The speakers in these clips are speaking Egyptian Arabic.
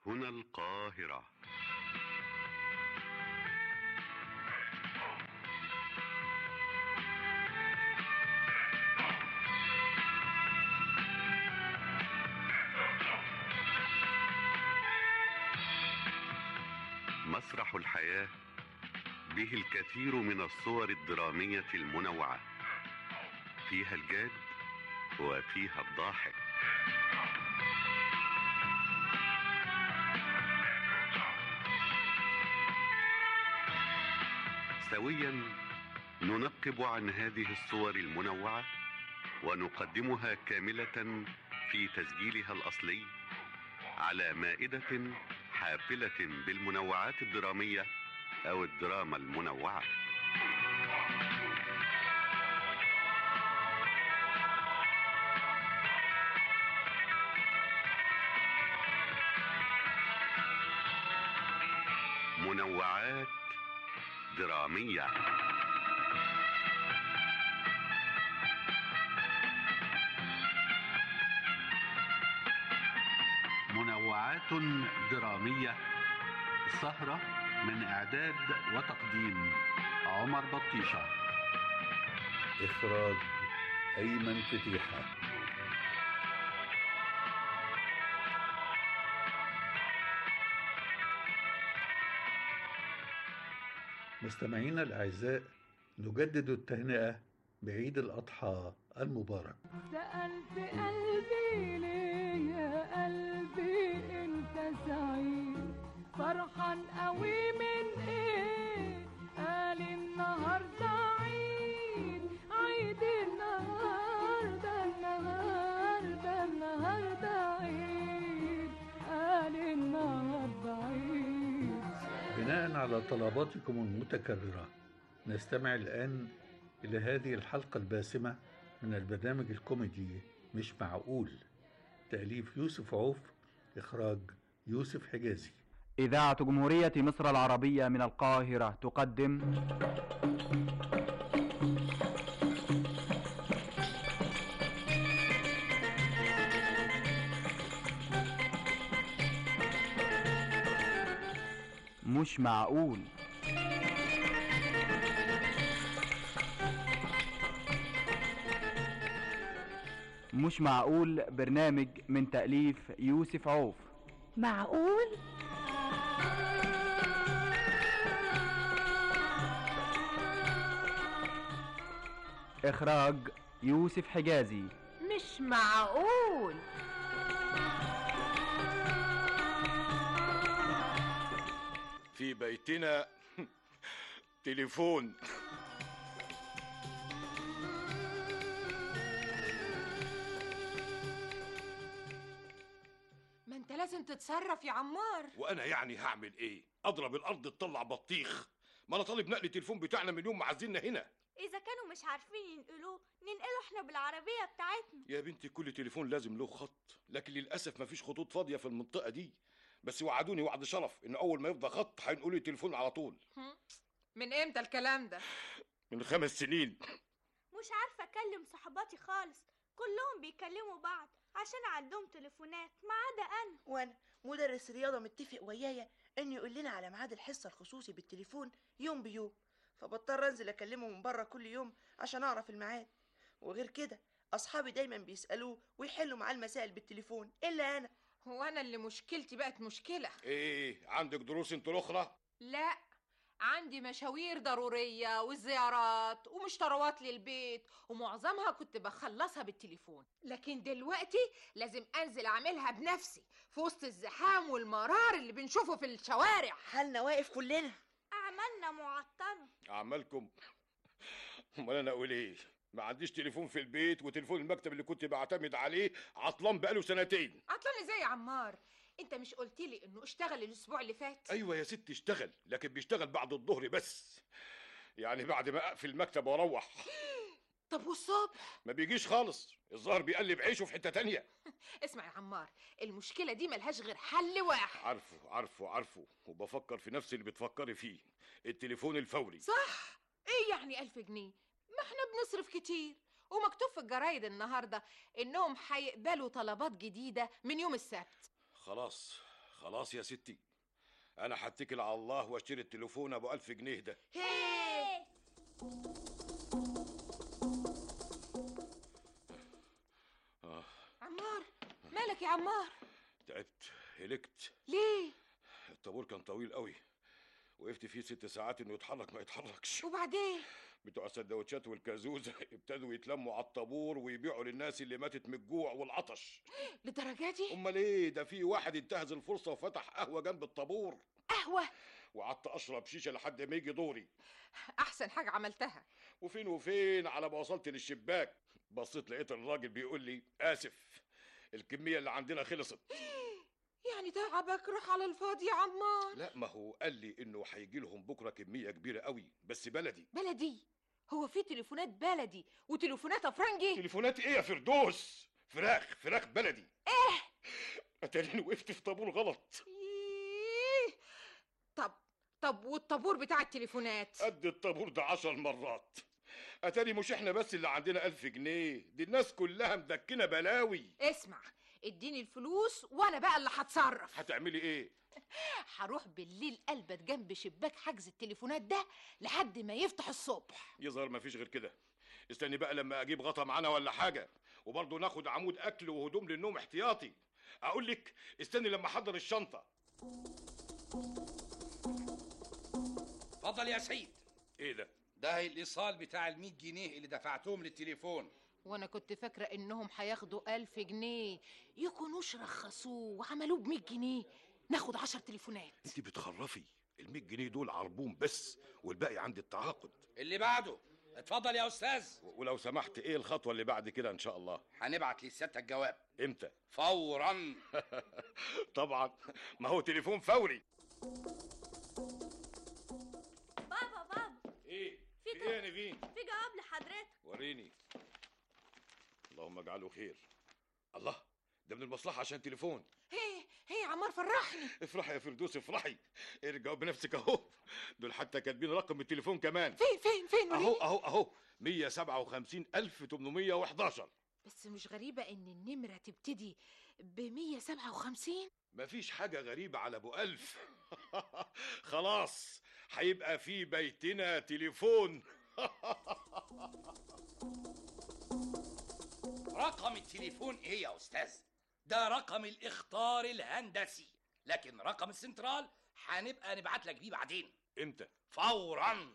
هنا القاهرة مسرح الحياة به الكثير من الصور الدرامية المنوعة فيها الجاد وفيها الضاحك سويا ننقب عن هذه الصور المنوعة ونقدمها كاملة في تسجيلها الأصلي على مائدة حافلة بالمنوعات الدرامية أو الدراما المنوعة منوعات درامية منوعات درامية سهرة من إعداد وتقديم عمر بطيشة إخراج أيمن فتيحة مستمعينا الأعزاء نجدد التهنئة بعيد الأضحى المبارك سألت قلبي ليه يا قلبي انت سعيد فرحان قوي من ايه قال النهارده عيد عيد النهارده النهارده النهارده عيد قال النهارده عيد بناء على طلباتكم المتكررة نستمع الآن إلى هذه الحلقة الباسمة من البرنامج الكوميدي مش معقول تأليف يوسف عوف إخراج يوسف حجازي إذاعة جمهورية مصر العربية من القاهرة تقدم مش معقول مش معقول برنامج من تأليف يوسف عوف معقول إخراج يوسف حجازي مش معقول في بيتنا تليفون ما انت لازم تتصرف يا عمار وانا يعني هعمل ايه اضرب الارض تطلع بطيخ ما انا طالب نقل التليفون بتاعنا من يوم ما عزلنا هنا إذا كانوا مش عارفين ينقلوه ننقله إحنا بالعربية بتاعتنا يا بنتي كل تليفون لازم له خط لكن للاسف مفيش خطوط فاضيه في المنطقه دي بس وعدوني وعد شرف ان اول ما يفضى خط هينقلوا لي التليفون على طول من امتى الكلام ده من خمس سنين مش عارفة أكلم صحباتي خالص كلهم بيكلموا بعض عشان عندهم تليفونات ما عدا أنا وانا مدرس رياضه متفق ويايا انه يقول لنا على ميعاد الحصه الخصوصي بالتليفون يوم بيوم فبضطر انزل اكلمه من بره كل يوم عشان اعرف الميعاد وغير كده اصحابي دايما بيسالوه ويحلوا معاه المسائل بالتليفون الا انا هو انا اللي مشكلتي بقت مشكله ايه عندك دروس انت الاخرى لا عندي مشاوير ضرورية وزيارات ومشتروات للبيت ومعظمها كنت بخلصها بالتليفون لكن دلوقتي لازم انزل اعملها بنفسي في وسط الزحام والمرار اللي بنشوفه في الشوارع حالنا واقف كلنا أعمالنا معطلة اعمالكم امال انا اقول ايه ما عنديش تليفون في البيت وتليفون المكتب اللي كنت بعتمد عليه عطلان بقاله سنتين عطلان ازاي يا عمار انت مش قلت لي انه اشتغل الاسبوع اللي فات ايوه يا ست اشتغل لكن بيشتغل بعد الظهر بس يعني بعد ما اقفل المكتب واروح طب والصبح ما بيجيش خالص الظاهر بيقلب عيشه في حته تانية اسمع يا عمار المشكلة دي ملهاش غير حل واحد عارفه عارفه عارفه وبفكر في نفس اللي بتفكري فيه التليفون الفوري صح ايه يعني ألف جنيه ما احنا بنصرف كتير ومكتوب في الجرايد النهاردة انهم هيقبلوا طلبات جديدة من يوم السبت خلاص خلاص يا ستي انا هتكل على الله واشتري التليفون ابو ألف جنيه ده هيه آه عمار مالك يا عمار تعبت هلكت ليه الطابور كان طويل قوي وقفت فيه ست ساعات انه يتحرك ما يتحركش وبعدين بتوع السندوتشات والكازوزة ابتدوا يتلموا على الطابور ويبيعوا للناس اللي ماتت من الجوع والعطش للدرجه دي امال ايه ده في واحد انتهز الفرصة وفتح قهوة جنب الطابور قهوه وقعدت اشرب شيشة لحد ما يجي دوري احسن حاجه عملتها وفين وفين على ما وصلت للشباك بصيت لقيت الراجل بيقول لي اسف الكمية اللي عندنا خلصت يعني تعبك راح على الفاضي يا عمار لا ما هو قال لي انه هيجي لهم بكره كميه كبيره قوي بس بلدي بلدي هو في تليفونات بلدي وتليفونات افرنجي تليفونات ايه يا فردوس فراخ فراخ بلدي ايه اتاريني وقفت في طابور غلط إيه. طب طب والطابور بتاع التليفونات قد الطابور ده عشر مرات اتاري مش احنا بس اللي عندنا ألف جنيه دي الناس كلها مدكنه بلاوي اسمع اديني الفلوس وانا بقى اللي هتصرف هتعملي ايه هروح بالليل البت جنب شباك حجز التليفونات ده لحد ما يفتح الصبح يظهر مفيش غير كده استني بقى لما اجيب غطا معانا ولا حاجه وبرضه ناخد عمود اكل وهدوم للنوم احتياطي اقول لك استني لما احضر الشنطه اتفضل يا سيد ايه ده ده الايصال بتاع ال 100 جنيه اللي دفعتهم للتليفون وانا كنت فاكره انهم هياخدوا ألف جنيه يكونوش رخصوه وعملوه ب 100 جنيه ناخد عشر تليفونات انت بتخرفي ال 100 جنيه دول عربون بس والباقي عند التعاقد اللي بعده اتفضل يا استاذ و- ولو سمحت ايه الخطوه اللي بعد كده ان شاء الله هنبعت لسيادتك جواب امتى فورا طبعا ما هو تليفون فوري بابا بابا ايه في في ايه يا نيفين في جواب لحضرتك وريني اللهم اجعله خير الله ده من المصلحه عشان تليفون هي هي يا عمار فرحني افرحي يا فردوس افرحي ارجع بنفسك اهو دول حتى كاتبين رقم التليفون كمان فين فين فين اهو وريني. اهو اهو 157811 بس مش غريبه ان النمره تبتدي ب 157 مفيش حاجة غريبة على أبو ألف خلاص هيبقى في بيتنا تليفون رقم التليفون ايه يا استاذ ده رقم الاخطار الهندسي لكن رقم السنترال هنبقى نبعت لك بيه بعدين امتى فورا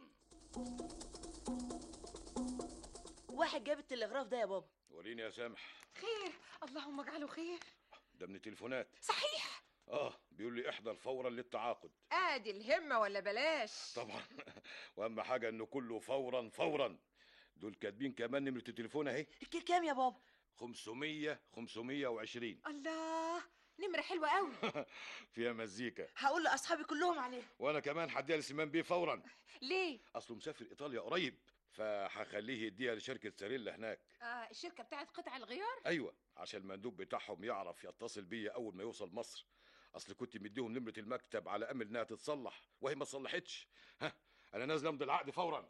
واحد جاب التلغراف ده يا بابا وريني يا سامح خير اللهم اجعله خير ده من التليفونات صحيح اه بيقول لي احضر فورا للتعاقد ادي الهمه ولا بلاش طبعا واهم حاجة انه كله فورا فورا دول كاتبين كمان نمرة التليفون اهي الكيل كام يا بابا 500 520 الله نمره حلوه قوي فيها مزيكا هقول لاصحابي كلهم عليها وانا كمان هديها لسيمان بيه فورا ليه اصله مسافر ايطاليا قريب فهخليه يديها لشركة ساريلا هناك آه الشركه بتاعت قطع الغيار ايوه عشان المندوب بتاعهم يعرف يتصل بيا اول ما يوصل مصر اصل كنت مديهم نمره المكتب على امل انها تتصلح وهي ما صلحتش ها انا نازل امضي العقد فورا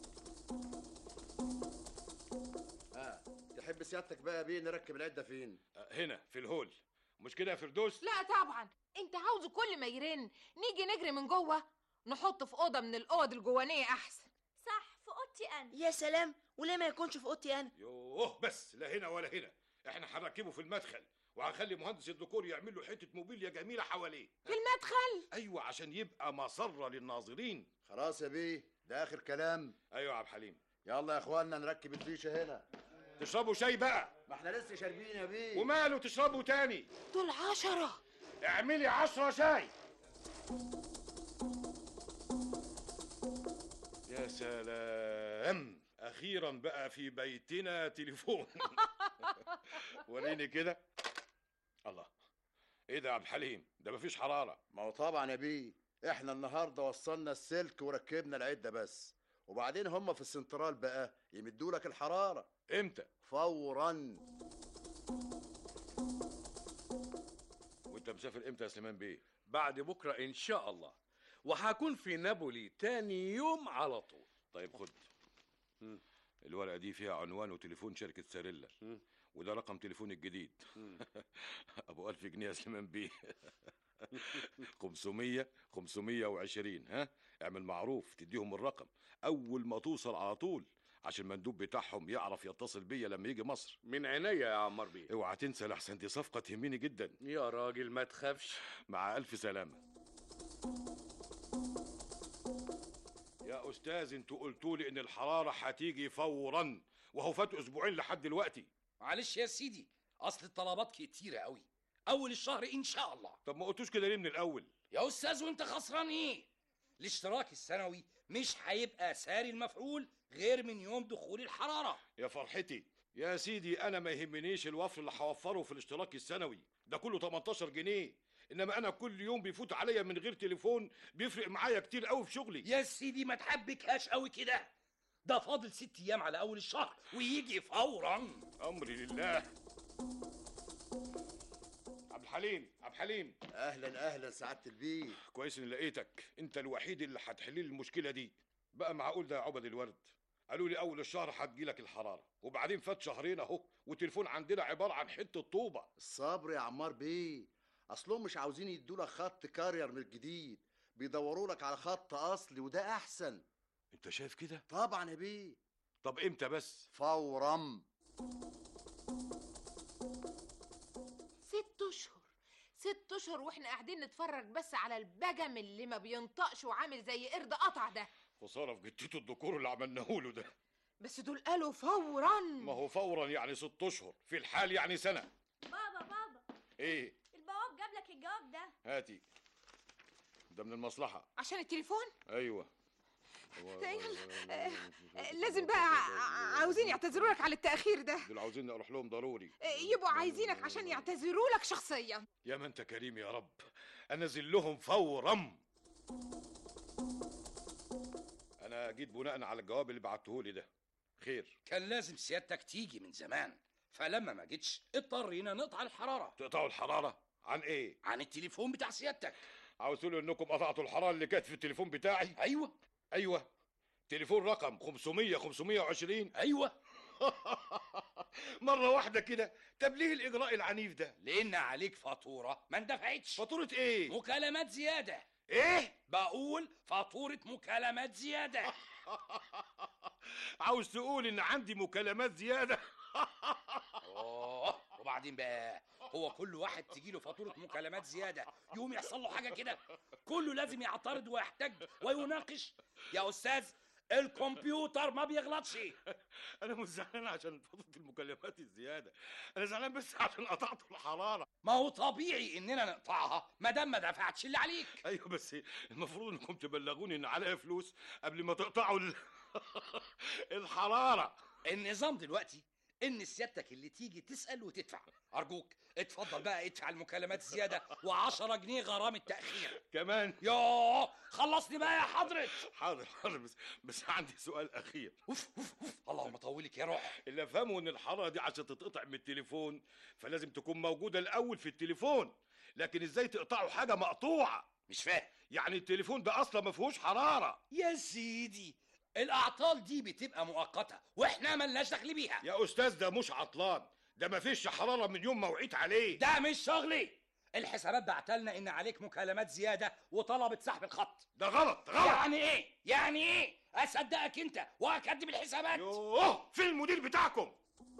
اه تحب سيادتك بقى بيه نركب العده فين أه، هنا في الهول مش كده يا فردوس لا طبعا انت عاوزه كل ما يرن نيجي نجري من جوه نحطه في اوضه من الاوض الجوانيه احسن صح في اوضتي انا يا سلام وليه ما يكونش في اوضتي انا يوه بس لا هنا ولا هنا احنا هنركبه في المدخل وهنخلي مهندس الديكور يعمل له حته موبيليا جميله حواليه في المدخل ايوه عشان يبقى مسره للناظرين خلاص يا بيه ده اخر كلام ايوه يا عبد الحليم يلا يا اخوانا نركب الفيشه هنا تشربوا شاي بقى ما احنا لسه شاربين يا بيه وماله تشربوا تاني دول عشرة اعملي عشرة شاي يا سلام اخيرا بقى في بيتنا تليفون وريني كده الله ايه ده يا عبد الحليم ده مفيش حراره ما هو طبعا يا بيه احنا النهارده وصلنا السلك وركبنا العده بس وبعدين هم في السنترال بقى يمدوا لك الحراره امتى فورا وانت مسافر امتى يا سليمان بيه بعد بكرة إن شاء الله وهكون في نابولي تاني يوم على طول طيب خد الورقه دي فيها عنوان وتليفون شركه ساريلا وده رقم تليفون الجديد ابو ألف جنيه يا سليمان بيه 500 520 ها اعمل معروف تديهم الرقم اول ما توصل على طول عشان المندوب بتاعهم يعرف يتصل بيا لما يجي مصر من عينيا يا عمار بيه اوعى تنسى لحسن دي صفقه تهمني جدا يا راجل ما تخافش مع الف سلامه يا استاذ انتوا قلتوا لي ان الحراره هتيجي فورا وهو فات اسبوعين لحد دلوقتي معلش يا سيدي اصل الطلبات كتيره قوي اول الشهر ان شاء الله طب ما قلتوش كده ليه من الاول يا استاذ وانت خسران ايه الاشتراك السنوي مش هيبقى ساري المفعول غير من يوم دخول الحراره يا فرحتي يا سيدي انا ما يهمنيش الوفر اللي هوفره في الاشتراك السنوي ده كله 18 جنيه انما انا كل يوم بيفوت عليا من غير تليفون بيفرق معايا كتير قوي في شغلي يا سيدي ما تحبكهاش قوي كده ده فاضل ست ايام على اول الشهر ويجي فورا امري لله عبد الحليم عبد الحليم اهلا اهلا سعاده البيه كويس اني لقيتك انت الوحيد اللي هتحل لي المشكله دي بقى معقول ده يا عبد الورد قالوا لي اول الشهر هتجيلك الحراره وبعدين فات شهرين اهو والتليفون عندنا عباره عن حته طوبه الصبر يا عمار بيه اصلهم مش عاوزين يدوا لك خط كارير من الجديد بيدوروا لك على خط اصلي وده احسن انت شايف كده طبعا يا بيه طب امتى بس فورا ست اشهر ست اشهر واحنا قاعدين نتفرج بس على البجم اللي ما بينطقش وعامل زي قرد قطع ده خساره في جتته الذكور اللي عملناه له ده بس دول قالوا فورا ما هو فورا يعني ست اشهر في الحال يعني سنه بابا بابا ايه البواب جاب لك الجواب ده هاتي ده من المصلحه عشان التليفون ايوه آه، آه، لازم بقى ع- عاوزين يعتذروا لك على التأخير ده دول عاوزين اروح لهم ضروري آه، يبقوا عايزينك عشان يعتذروا لك شخصيا يا ما انت كريم يا رب انزل لهم فورا انا جيت بناء على الجواب اللي بعته لي ده خير كان لازم سيادتك تيجي من زمان فلما ما جيتش اضطرينا نقطع الحراره تقطعوا الحراره عن ايه عن التليفون بتاع سيادتك عاوز تقولوا انكم قطعتوا الحراره اللي كانت في التليفون بتاعي ايوه ايوه تليفون رقم 500 520 ايوه مره واحده كده طب ليه الاجراء العنيف ده لان عليك فاتوره ما اندفعتش فاتوره ايه مكالمات زياده ايه بقول فاتوره مكالمات زياده عاوز تقول ان عندي مكالمات زياده اوه وبعدين بقى هو كل واحد تجي له فاتوره مكالمات زياده يقوم يحصل له حاجه كده كله لازم يعترض ويحتج ويناقش يا استاذ الكمبيوتر ما بيغلطش انا مش زعلان عشان فاتوره المكالمات الزياده انا زعلان بس عشان قطعت الحراره ما هو طبيعي اننا نقطعها ما دام ما دفعتش اللي عليك ايوه بس المفروض انكم تبلغوني ان عليا فلوس قبل ما تقطعوا ال... الحراره النظام دلوقتي ان سيادتك اللي تيجي تسال وتدفع ارجوك اتفضل بقى ادفع المكالمات زياده و10 جنيه غرامه تاخير كمان يوه خلصني بقى يا حضرة حاضر حاضر بس بس عندي سؤال اخير اوف اوف اوف اللهم طولك يا روح اللي افهمه ان الحراره دي عشان تتقطع من التليفون فلازم تكون موجوده الاول في التليفون لكن ازاي تقطعوا حاجه مقطوعه مش فاهم يعني التليفون ده اصلا ما فيهوش حراره يا سيدي الاعطال دي بتبقى مؤقته واحنا ملناش دخل بيها يا استاذ ده مش عطلان ده ما فيش حراره من يوم ما وعيت عليه ده مش شغلي الحسابات بعتلنا ان عليك مكالمات زياده وطلبت سحب الخط ده غلط غلط يعني ايه يعني ايه اصدقك انت واكدب الحسابات يوه فين المدير بتاعكم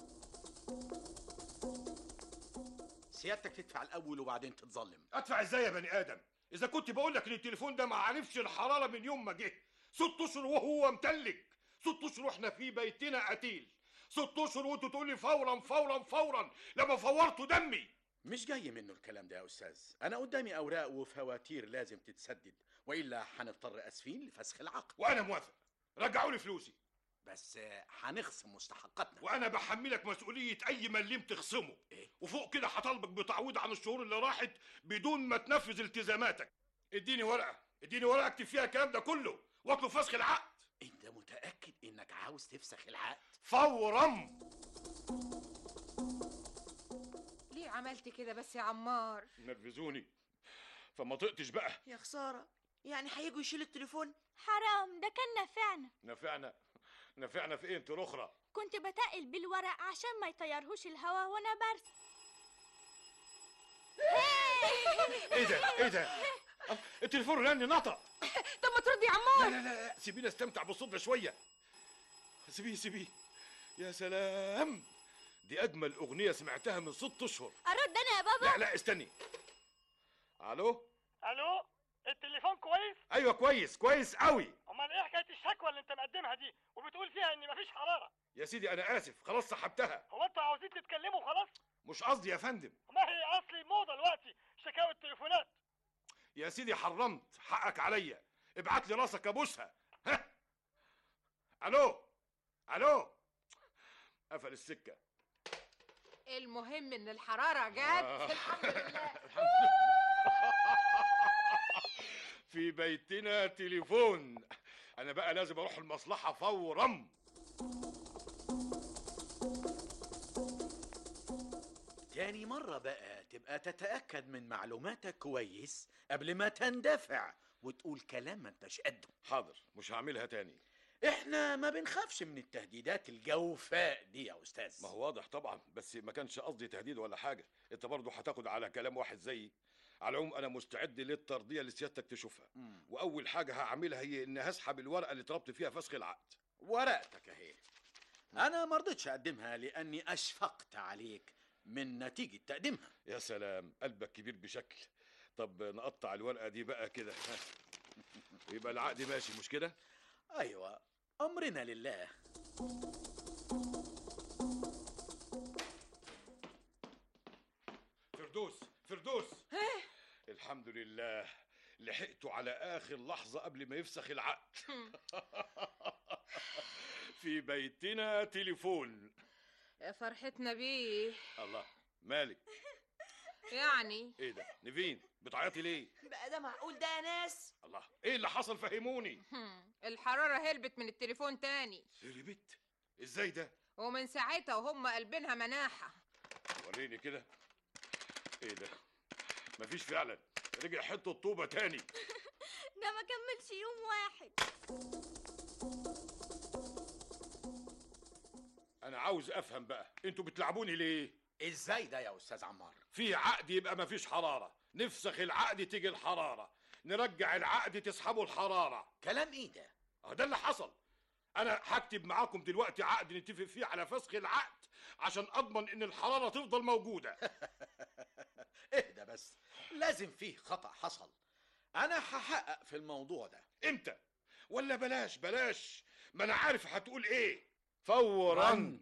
سيادتك تدفع الاول وبعدين تتظلم ادفع ازاي يا بني ادم اذا كنت بقول لك ان التليفون ده ما عرفش الحراره من يوم ما جه ست اشهر وهو متلج ست اشهر واحنا في بيتنا قتيل ست اشهر وانتوا تقول لي فورا فورا فورا لما فورتوا دمي مش جاي منه الكلام ده يا استاذ انا قدامي اوراق وفواتير لازم تتسدد والا هنضطر اسفين لفسخ العقد وانا موافق رجعوا لي فلوسي بس آه، هنخصم مستحقاتنا وانا بحملك مسؤوليه اي مليم تخصمه إيه؟ وفوق كده هطالبك بتعويض عن الشهور اللي راحت بدون ما تنفذ التزاماتك اديني ورقه اديني ورقه اكتب فيها الكلام ده كله واطلب فسخ العقد انت متاكد انك عاوز تفسخ العقد فورا ليه عملت كده بس يا عمار نرفزوني فما طقتش بقى يا خساره يعني هيجوا يشيلوا التليفون حرام ده كان نافعنا نفعنا نفعنا في ايه انت الاخرى كنت بتقل بالورق عشان ما يطيرهوش الهوا وانا برسم هي ايه ده ايه ده التليفون رن نطق طب ما ترد يا عمار لا لا لا سيبيني استمتع بالصوت ده شويه سيبيه سيبيه يا سلام دي اجمل اغنيه سمعتها من ست اشهر ارد انا يا بابا لا لا استني الو الو التليفون كويس ايوه كويس كويس قوي امال ايه حكايه الشكوى اللي انت مقدمها دي وبتقول فيها ان مفيش حراره يا سيدي انا اسف خلاص سحبتها هو انتوا عاوزين تتكلموا خلاص مش قصدي يا فندم ما هي اصلي موضه دلوقتي شكاوى التليفونات يا سيدي حرمت حقك عليا ابعت لي راسك ابوسها ها الو الو قفل السكه المهم ان الحراره جت آه. الحمد لله في بيتنا تليفون انا بقى لازم اروح المصلحه فورا تاني مرة بقى تبقى تتأكد من معلوماتك كويس قبل ما تندفع وتقول كلام ما انتش قده حاضر مش هعملها تاني احنا ما بنخافش من التهديدات الجوفاء دي يا استاذ ما هو واضح طبعا بس ما كانش قصدي تهديد ولا حاجه انت برضه هتاخد على كلام واحد زيي على العموم انا مستعد للترضيه اللي سيادتك تشوفها واول حاجه هعملها هي ان هسحب الورقه اللي طلبت فيها فسخ العقد ورقتك اهي انا ما رضيتش اقدمها لاني اشفقت عليك من نتيجة تقديمها يا سلام قلبك كبير بشكل طب نقطع الورقه دي بقى كده يبقى العقد ماشي مش كده ايوه امرنا لله فردوس فردوس الحمد لله لحقته على اخر لحظه قبل ما يفسخ العقد في بيتنا تليفون يا فرحتنا بيه الله مالك يعني ايه ده نيفين بتعيطي ليه بقى ده معقول ده يا ناس الله ايه اللي حصل فهموني هم، الحراره هلبت من التليفون تاني هربت ازاي ده ومن ساعتها وهم قلبينها مناحه وريني كده ايه ده مفيش فعلا رجع حته الطوبه تاني ده ما كملش يوم واحد انا عاوز افهم بقى انتوا بتلعبوني ليه ازاي ده يا استاذ عمار في عقد يبقى مفيش حراره نفسخ العقد تيجي الحراره نرجع العقد تسحبوا الحراره كلام ايه ده اه ده اللي حصل انا هكتب معاكم دلوقتي عقد نتفق فيه على فسخ العقد عشان اضمن ان الحراره تفضل موجوده اهدى بس لازم فيه خطأ حصل انا هحقق في الموضوع ده امتى ولا بلاش بلاش ما انا عارف هتقول ايه فورا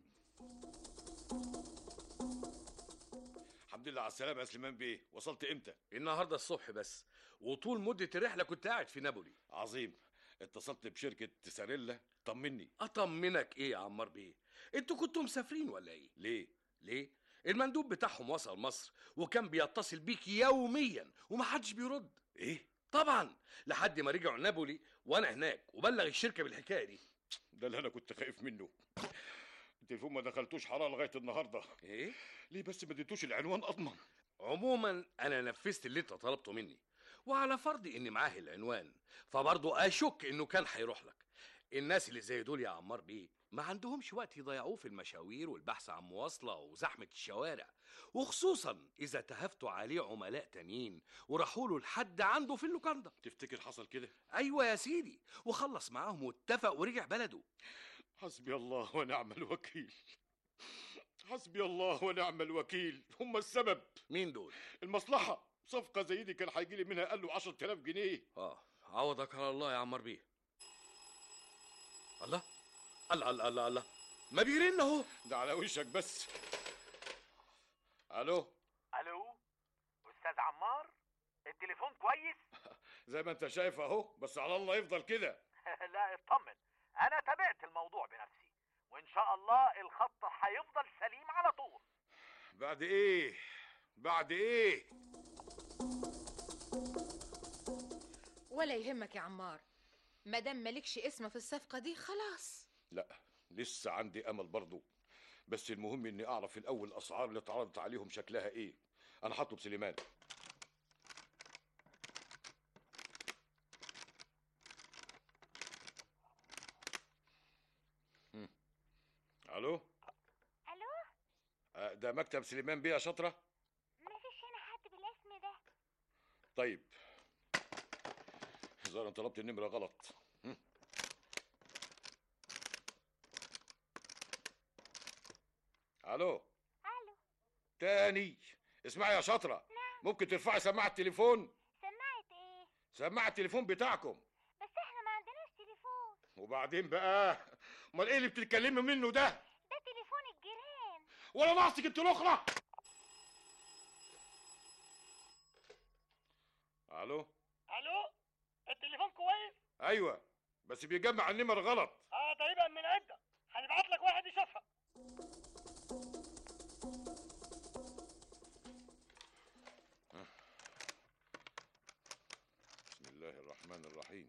الحمد لله على السلامه يا سليمان بيه وصلت امتى النهارده الصبح بس وطول مدة الرحلة كنت قاعد في نابولي عظيم اتصلت بشركه ساريلا طمني اطمنك ايه يا عمار بيه انتوا كنتوا مسافرين ولا ايه ليه ليه المندوب بتاعهم وصل مصر وكان بيتصل بيك يوميا ومحدش بيرد ايه طبعا لحد ما رجعوا نابولي وانا هناك وبلغ الشركه بالحكايه دي ده اللي انا كنت خايف منه التليفون ما دخلتوش حراره لغايه النهارده ايه ليه بس ما اديتوش العنوان اضمن عموما انا نفذت اللي انت طلبته مني وعلى فرض اني معاه العنوان فبرضه اشك انه كان هيروح لك الناس اللي زي دول يا عمار بيه ما عندهمش وقت يضيعوه في المشاوير والبحث عن مواصلة وزحمة الشوارع وخصوصا إذا تهفتوا عليه عملاء تانيين وراحوا له لحد عنده في اللوكاندا تفتكر حصل كده أيوة يا سيدي وخلص معاهم واتفق ورجع بلده حسبي الله ونعم الوكيل حسبي الله ونعم الوكيل هم السبب مين دول المصلحه صفقه زي دي كان هيجي لي منها قال له 10000 جنيه اه عوضك على الله يا عمار بيه الله الله الله الله, الله. ما بيرن اهو ده على وشك بس الو الو استاذ عمار التليفون كويس زي ما انت شايف اهو بس على الله يفضل كده لا اطمن انا تابعت الموضوع بنفسي وان شاء الله الخط هيفضل سليم على طول بعد ايه بعد ايه ولا يهمك يا عمار مادام مالكش اسم في الصفقه دي خلاص لا لسه عندي امل برضو بس المهم اني اعرف الاول الاسعار اللي اتعرضت عليهم شكلها ايه انا هطلب سليمان مم. الو الو آه، ده مكتب سليمان بيه يا شاطره مفيش هنا حد بالاسم ده طيب الظاهر انا طلبت النمره غلط هم. الو الو تاني اسمعي يا شاطره ممكن ترفعي سماعه التليفون سماعة ايه سماعه التليفون بتاعكم بس احنا ما عندناش تليفون وبعدين بقى امال ايه اللي بتتكلمي منه ده ده تليفون الجيران ولا ناقصك انت الاخرى الو الو التليفون كويس ايوه بس بيجمع النمر غلط اه ده يبقى من عده هنبعت لك واحد يشوفها بسم الله الرحمن الرحيم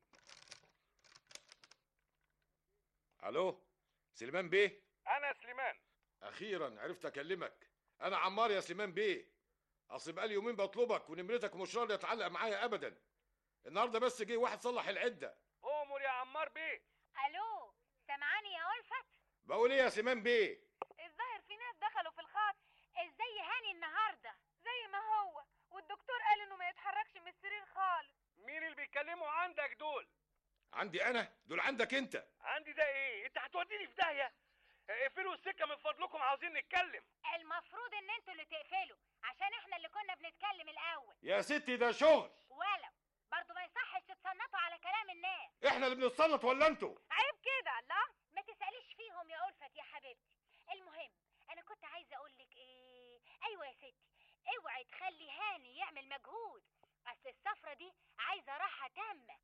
الو سليمان بيه انا سليمان اخيرا عرفت اكلمك انا عمار يا سليمان بيه اصل بقالي يومين بطلبك ونمرتك مش راضيه يتعلق معايا ابدا النهارده بس جه واحد صلح العده امر يا عمار بيه الو سامعاني يا ألفت بقول ايه يا سليمان بيه الظاهر في ناس دخلوا في الخط ازاي هاني النهارده زي ما هو والدكتور قال انه ما يتحركش من السرير خالص مين اللي بيتكلموا عندك دول عندي انا دول عندك انت عندي ده ايه انت هتوديني في داهيه اقفلوا السكه من فضلكم عاوزين نتكلم المفروض ان انتوا اللي تقفلوا عشان احنا اللي كنا بنتكلم الاول يا ستي ده شغل ولو برضه ما يصحش تتصنطوا على كلام الناس احنا اللي بنتصنت ولا انتوا عيب كده الله ما تسأليش فيهم يا ألفت يا حبيبتي المهم أنا كنت عايزة أقول لك إيه أيوة يا ستي اوعي تخلي هاني يعمل مجهود أصل السفرة دي عايزة راحة تامة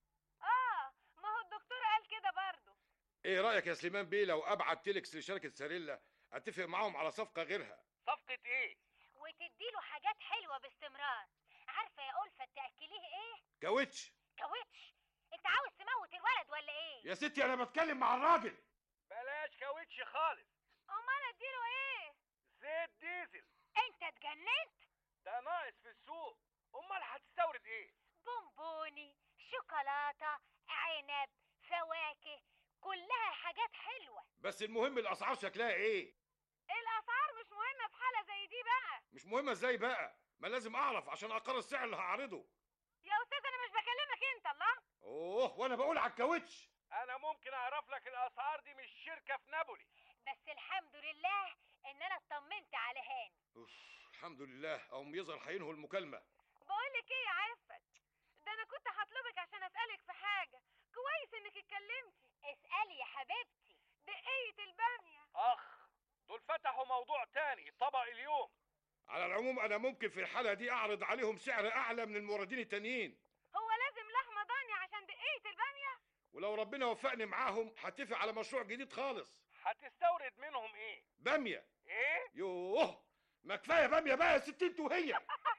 آه ما هو الدكتور قال كده برضه ايه رايك يا سليمان بيه لو ابعت تيلكس لشركه ساريلا اتفق معاهم على صفقه غيرها صفقه ايه وتديله حاجات حلوة باستمرار عارفة يا ألفت تأكليه إيه كاوتش كاوتش أنت عاوز تموت الولد ولا إيه يا ستي انا بتكلم مع الراجل بلاش كاوتش خالص أمال أديله إيه زيت ديزل أنت اتجننت ده ناقص في السوق امال هتستورد ايه بونبوني شوكولاتة عنب فواكه كلها حاجات حلوة بس المهم الاسعار شكلها ايه الأسعار مش مهمة في حالة زي دي بقى مش مهمه ازاي بقى ما لازم اعرف عشان اقرر السعر اللي هعرضه يا أستاذ أنا مش بكلمك أنت الله اوه وانا بقول على الكاوتش انا ممكن اعرف لك الاسعار دي من الشركه في نابولي بس الحمد لله إن أنا اطمنت على هاني أوف الحمد لله او يظهر هينهوا المكالمه بقولك إيه يا عفت ده أنا كنت هطلبك عشان أسألك في حاجة كويس إنك اتكلمتي اسألي يا حبيبتي دقية البامية اخ دول فتحوا موضوع تاني طبق اليوم على العموم انا ممكن في الحاله دي اعرض عليهم سعر اعلى من الموردين التانيين هو لازم لحمة ضاني عشان دقية البامية ولو ربنا وفقني معاهم هتفق على مشروع جديد خالص هتستورد منهم ايه باميه ايه يوه ما كفايه باميه بقى يا ست انت وهي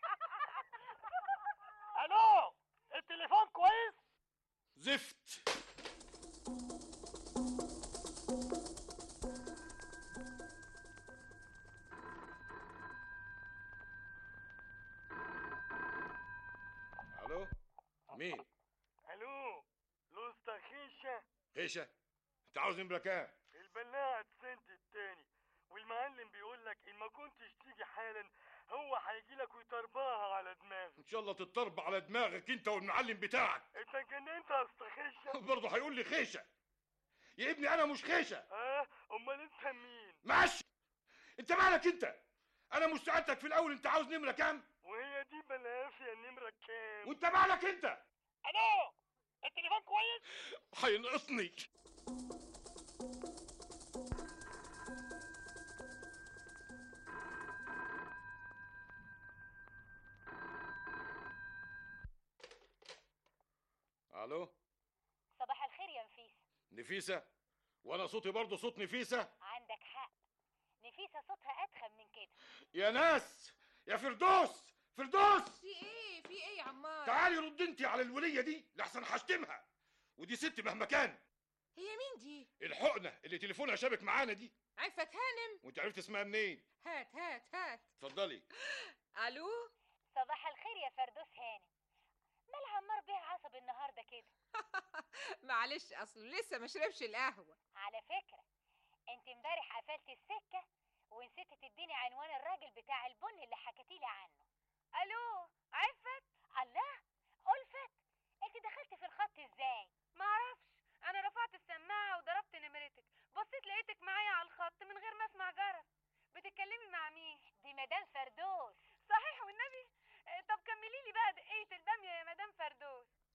الو التليفون كويس زفت الو مين الو لوستا خيشه خيشه انت عاوز نمره كام البلاعة سنت التاني والمعلم بيقول لك ان ما كنتش تيجي حالا هو هيجي لك ويطرباها على دماغك ان شاء الله تتضرب على دماغك انت والمعلم بتاعك انت اتجننت يا اسطى خيشه برضه هيقول لي خيشه يا ابني انا مش خيشه اه امال انت مين ماشي انت مالك انت انا مش سألتك في الاول انت عاوز نمره كام وهي دي بلافيا النمره كام وانت مالك انت الو التليفون كويس هينقصني الو صباح الخير يا نفيسة نفيسه وانا صوتي برضه صوت نفيسه عندك حق نفيسة صوتها أتخن من كده يا ناس يا فردوس فردوس في ايه في ايه يا عمار تعالي رد انت على الوليه دي لحسن هشتمها ودي ست مهما كان هي مين دي الحقنه اللي تليفونها شابك معانا دي عفت هانم وانت عرفت اسمها منين هات هات هات اتفضلي الو صباح الخير يا فردوس هانم مال عمار بيه عصب النهارده كده معلش اصله لسه ما شربش القهوه على فكرة انت امبارح قفلت السكة ونسيت تديني عنوان الراجل بتاع البن اللي حكيتيلي عنه الو عفت الله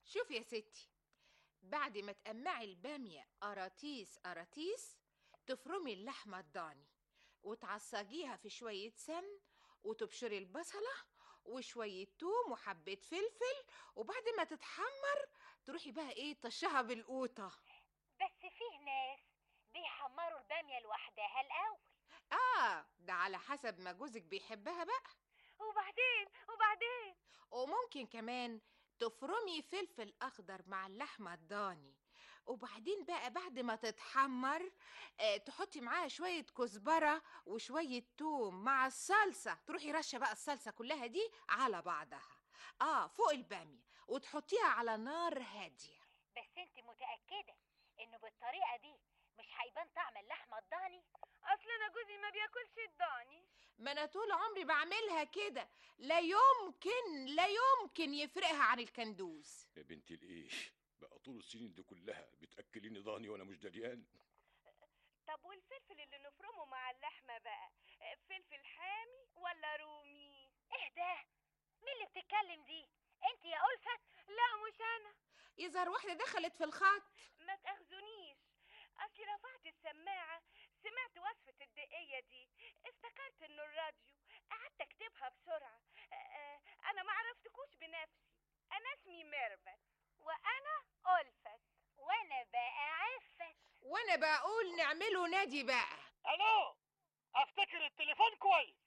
شوف يا ستي بعد ما تقمعي البامية قراطيس قراطيس تفرمي اللحمة الضاني وتعصجيها في شوية سمن وتبشري البصلة وشوية توم وحبة فلفل وبعد ما تتحمر تروحي بقى ايه طشها بالقوطة بس فيه ناس بيحمروا البامية لوحدها الأول اه ده على حسب ما جوزك بيحبها بقى وبعدين وبعدين وممكن كمان تفرمي فلفل اخضر مع اللحمه الضاني وبعدين بقى بعد ما تتحمر آه تحطي معاها شويه كزبره وشويه توم مع الصلصه تروحي رشه بقى الصلصه كلها دي على بعضها اه فوق الباميه وتحطيها على نار هاديه بس انت متأكدة انه بالطريقة دي مش هيبان طعم اللحمة الضاني اصل انا جوزي ما بياكلش الضاني ما انا طول عمري بعملها كده لا يمكن لا يمكن يفرقها عن الكندوز يا بنت الايه بقى طول السنين دي كلها بتاكليني ضاني وانا مش دريان طب والفلفل اللي نفرمه مع اللحمه بقى فلفل حامي ولا رومي اهدى مين اللي بتتكلم دي انت يا ألفت لا مش انا يظهر واحده دخلت في الخط ما تاخذونيش اصلي رفعت السماعه سمعت وصفه الدقيه دي افتكرت انه الراديو قعدت اكتبها بسرعه آه، انا ما عرفتكوش بنفسي انا اسمي ميرفت وانا ألفت وانا بقى عفت وانا بقول نعمله نادي بقى الو افتكر التليفون كويس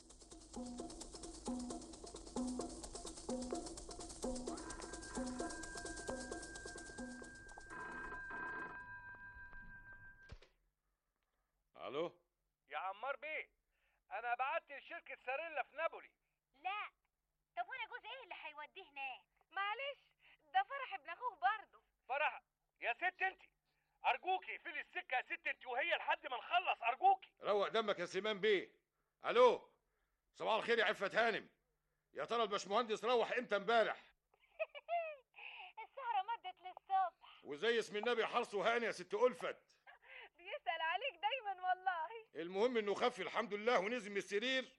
الو يا عمار بيه انا بعت لشركه ساريلا في نابولي لا طب وانا جوز ايه اللي هيوديه هناك معلش ده فرح ابن اخوه برضه فرح يا ست انت ارجوكي اقفلي السكه يا ست انت وهي لحد ما نخلص ارجوكي روق دمك يا سليمان بيه الو صباح الخير يا عفة هانم يا ترى الباشمهندس روح امتى امبارح السهرة مدت للصبح وزي اسم النبي حرص وهاني يا ست ألفت بيسأل عليك دايما والله المهم انه خف الحمد لله ونزل من السرير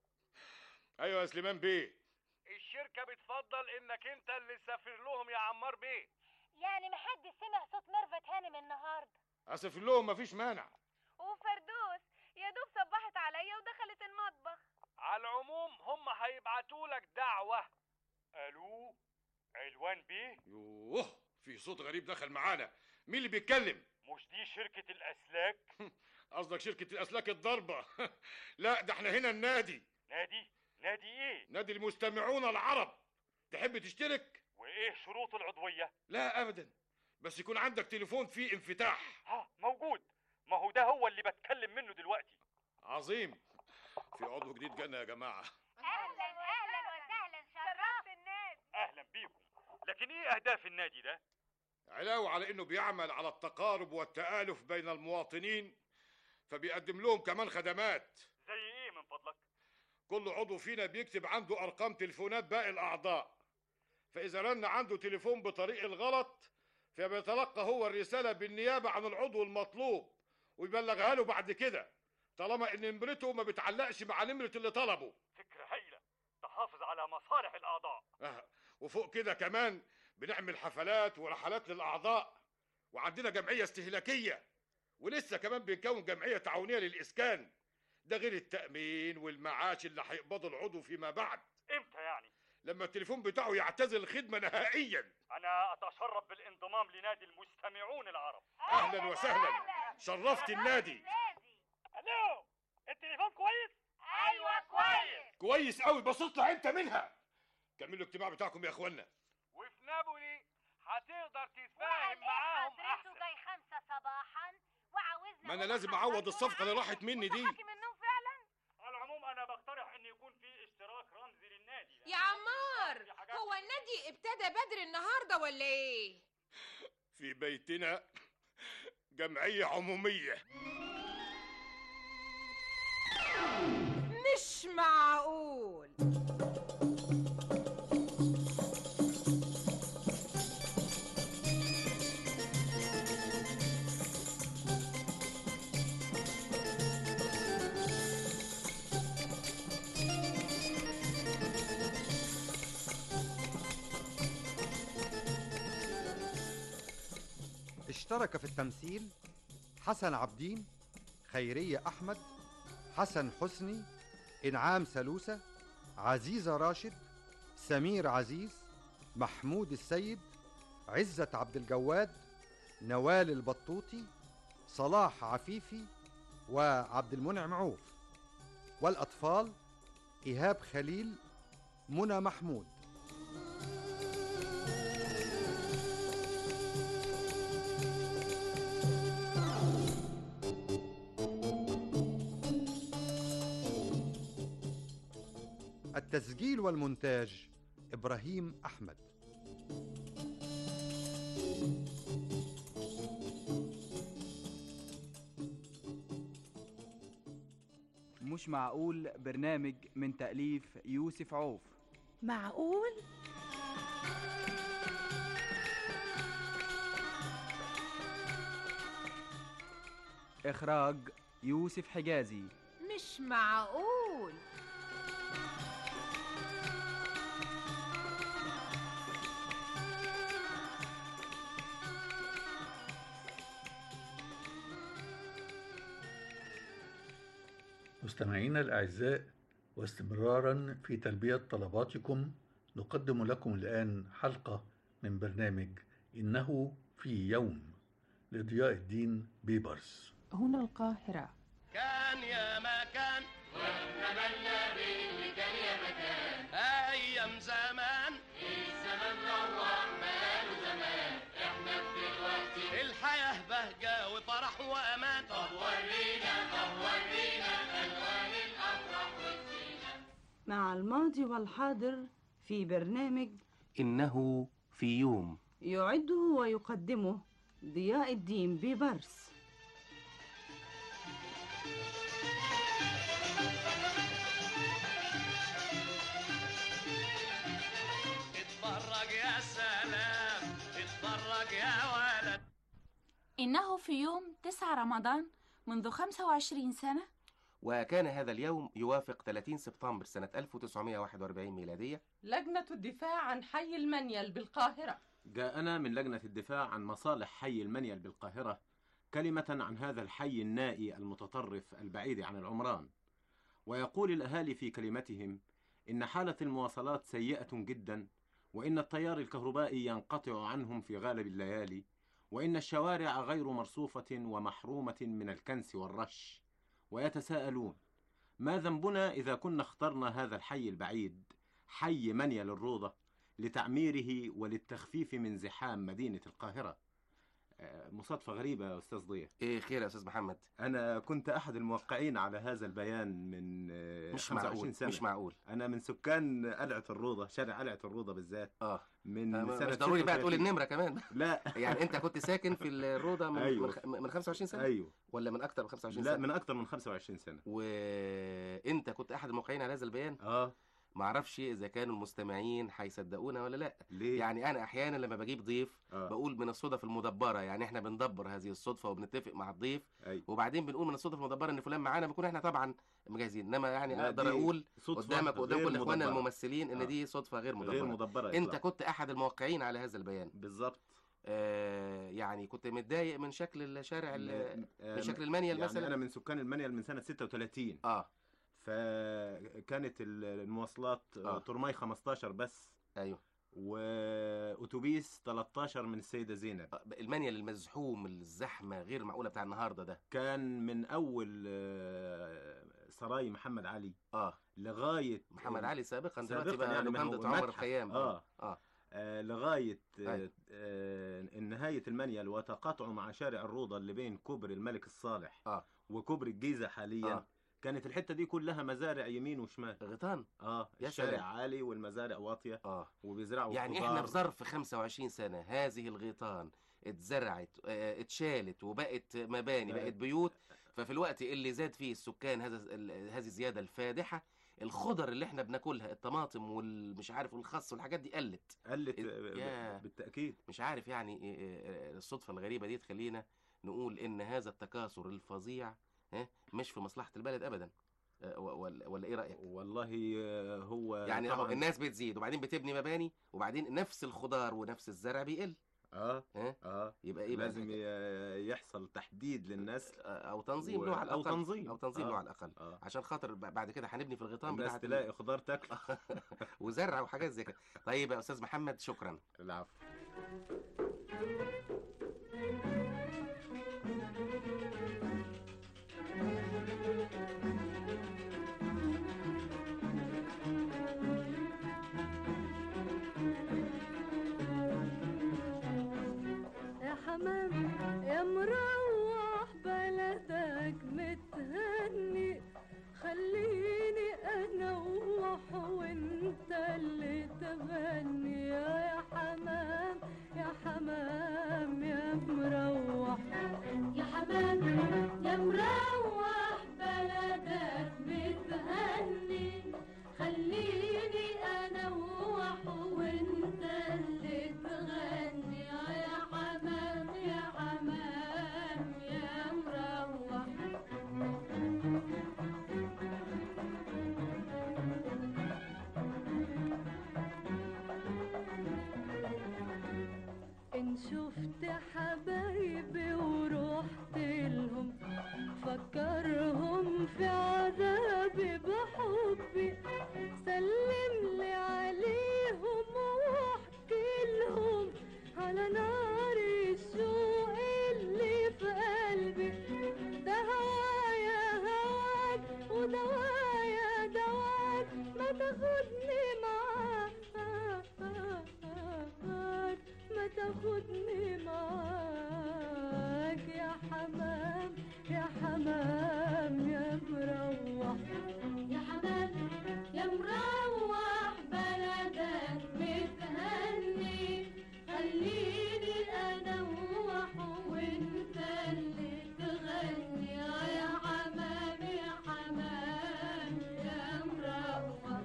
ايوه يا سليمان بيه الشركه بتفضل انك انت اللي تسافر لهم يا عمار بيه يعني محدش سمع صوت ميرفت هانم النهارده اسف لهم مفيش مانع وفردوس يا دوب صبحت عليا ودخلت المطبخ على العموم هم هيبعتوا لك دعوه الو علوان بيه يوه في صوت غريب دخل معانا مين اللي بيتكلم مش دي شركه الاسلاك قصدك شركة الأسلاك الضربة لا ده احنا هنا النادي نادي نادي ايه نادي المستمعون العرب تحب تشترك وايه شروط العضويه لا أبدا بس يكون عندك تليفون فيه انفتاح ها موجود ما هو ده هو اللي بتكلم منه دلوقتي عظيم في عضو جديد جانا يا جماعة اهلا اهلا وسهلا شرفت النادي اهلا بيكم لكن ايه اهداف النادي ده علاوة على انه بيعمل على التقارب والتآلف بين المواطنين فبيقدم لهم كمان خدمات زي ايه من فضلك كل عضو فينا بيكتب عنده ارقام تليفونات باقي الاعضاء فاذا رن عنده تليفون بطريق الغلط فبيتلقى هو الرسالة بالنيابة عن العضو المطلوب ويبلغها له بعد كده طالما ان نمرته ما بتعلقش مع نمرة اللي طلبه فكره هايله تحافظ على مصالح الاعضاء آه. وفوق كده كمان بنعمل حفلات ورحلات للأعضاء وعندنا جمعية استهلاكية ولسه كمان بنكون جمعية تعاونية للإسكان ده غير التأمين والمعاش اللي هيقبضه العضو فيما بعد امتى يعني لما التليفون بتاعه يعتزل الخدمة نهائيا انا اتشرف بالانضمام لنادي المستمعون العرب أهلا وسهلا شرفت النادي الو التليفون كويس ايوه كويس كويس قوي بس اطلع انت منها كملوا الاجتماع بتاعكم يا اخوانا وفي نابولي هتقدر تتفاهم معاهم حضرته احسن جاي خمسة صباحا وعاوزنا ما انا لازم اعوض الصفقة اللي راحت مني دي حكي منهم فعلا على العموم انا بقترح ان يكون في اشتراك رمزي للنادي يا عمار هو النادي ابتدى بدري النهارده ولا ايه في بيتنا جمعية عمومية مش معقول اشترك في التمثيل حسن عبدين خيرية أحمد حسن حسني إنعام سلوسة عزيزة راشد سمير عزيز محمود السيد عزة عبد الجواد نوال البطوطي صلاح عفيفي وعبد المنعم عوف والأطفال إيهاب خليل منى محمود التسجيل والمونتاج إبراهيم أحمد مش معقول برنامج من تأليف يوسف عوف معقول إخراج يوسف حجازي مش معقول مستمعينا الأعزاء واستمرارا في تلبية طلباتكم نقدم لكم الآن حلقة من برنامج إنه في يوم لضياء الدين بيبرس هنا القاهرة كان يا ما كان ونتمنى باللي كان يا مكان ايام زمان الزمان روح بقاله زمان احنا دلوقتي الحياه بهجه وفرح وامان طب ورينا طب ورينا الوان الافراح والزينه مع الماضي والحاضر في برنامج إنه في يوم يعده ويقدمه ضياء الدين بيبرس اتفرج يا سلام اتفرج يا ولد إنه في يوم 9 رمضان منذ 25 سنة وكان هذا اليوم يوافق 30 سبتمبر سنة 1941 ميلادية لجنة الدفاع عن حي المنيل بالقاهرة جاءنا من لجنة الدفاع عن مصالح حي المنيل بالقاهرة كلمة عن هذا الحي النائي المتطرف البعيد عن العمران ويقول الأهالي في كلمتهم إن حالة المواصلات سيئة جدا وإن التيار الكهربائي ينقطع عنهم في غالب الليالي وإن الشوارع غير مرصوفة ومحرومة من الكنس والرش ويتساءلون ما ذنبنا إذا كنا اخترنا هذا الحي البعيد حي منيل الروضة لتعميره وللتخفيف من زحام مدينة القاهرة آه، مصادفة غريبة يا أستاذ ضياء إيه خير يا أستاذ محمد أنا كنت أحد الموقعين على هذا البيان من آه، مش 25 معقول، سنة مش معقول. أنا من سكان قلعة الروضة شارع قلعة الروضة بالذات آه من آه، سنة مش ضروري بقى تقول 36. النمرة كمان لا يعني أنت كنت ساكن في الروضة من أيوة. من خ- من 25 سنة أيوه ولا من أكتر من 25 لا سنة من أكتر من 25 سنة وأنت كنت أحد الموقعين على هذا البيان اه معرفش إذا كانوا المستمعين هيصدقونا ولا لا ليه؟ يعني أنا أحيانا لما بجيب ضيف آه. بقول من الصدف المدبرة يعني إحنا بندبر هذه الصدفة وبنتفق مع الضيف أيوة. وبعدين بنقول من الصدف المدبرة إن فلان معانا بنكون إحنا طبعا مجهزين إنما يعني لا، أقدر دي أقول صدفة قدامك وقدام غير كل إخواننا مدبرة. الممثلين إن آه. دي صدفة غير مدبرة غير مدبرة أنت إطلاقاً. كنت أحد الموقعين على هذا البيان بالظبط آه يعني كنت متضايق من شكل الشارع ال- آه، من شكل المنيل يعني مثلا انا من سكان المنيل من سنه 36 اه فكانت ال- المواصلات آه. آه. ترماي 15 بس ايوه واتوبيس 13 من السيده زينب المنيل المزحوم الزحمه غير معقوله بتاع النهارده ده كان من اول آه، سراي محمد علي اه لغايه محمد علي سابقا دلوقتي سابقاً بقى يعني لوكاندا هو عمر متحف. الخيام اه اه آه، لغايه آه، أيوة. آه، نهايه المنيل وتقاطعه مع شارع الروضه اللي بين كوبري الملك الصالح آه. وكوبري الجيزه حاليا آه. كانت الحته دي كلها مزارع يمين وشمال غيطان اه يا الشارع سلام. عالي والمزارع واطيه اه وبيزرعوا يعني خضار. احنا في ظرف 25 سنه هذه الغيطان اتزرعت آه، اتشالت وبقت مباني بقت- بقت بيوت ففي الوقت اللي زاد فيه السكان هذا ال- هذه الزياده الفادحه الخضر اللي احنا بناكلها الطماطم والمش عارف والخس والحاجات دي قلت قلت يا بالتاكيد مش عارف يعني إيه- إيه- الصدفه الغريبه دي تخلينا نقول ان هذا التكاثر الفظيع ها، مش في مصلحه البلد ابدا آه، و- ولا ولا ايه رايك والله آه، هو يعني طبعاً- الناس بتزيد وبعدين بتبني مباني وبعدين نفس الخضار ونفس الزرع بيقل اه ها اه يبقى ايه بقى لازم ي- يحصل تحديد للنسل او تنظيم و- له على او الاقل تنظيم او تنظيم آه. له على الاقل عشان خاطر ب- بعد كده هنبني في الغيطان الناس بتاعت ال- تلاقي خضار تاكل وزرع وحاجات زي كده طيب يا استاذ محمد شكرا العفو يا حمام يا مروح بلدك متهني خليني انوح وانت اللي تغني يا حمام يا حمام يا مروح يا حمام يا مروح بلدك متهني خليني انوح وانت اللي تغني يا حمام يا حمام يا مروح إن شفت حبايبي ورحت لهم فكرهم في عذابي بحبي سلم لي عليهم واحكي لهم على نار الشوق اللي في قلبي ده هوايا هواك ودوايا دواك ما تاخدني معاك ما تاخدني معاك يا حمام يا حمام يا مروح يا حمام يا مروح بلدك متهني خليني انوح وانت اللي تغني يا حمام يا حمام يا مروح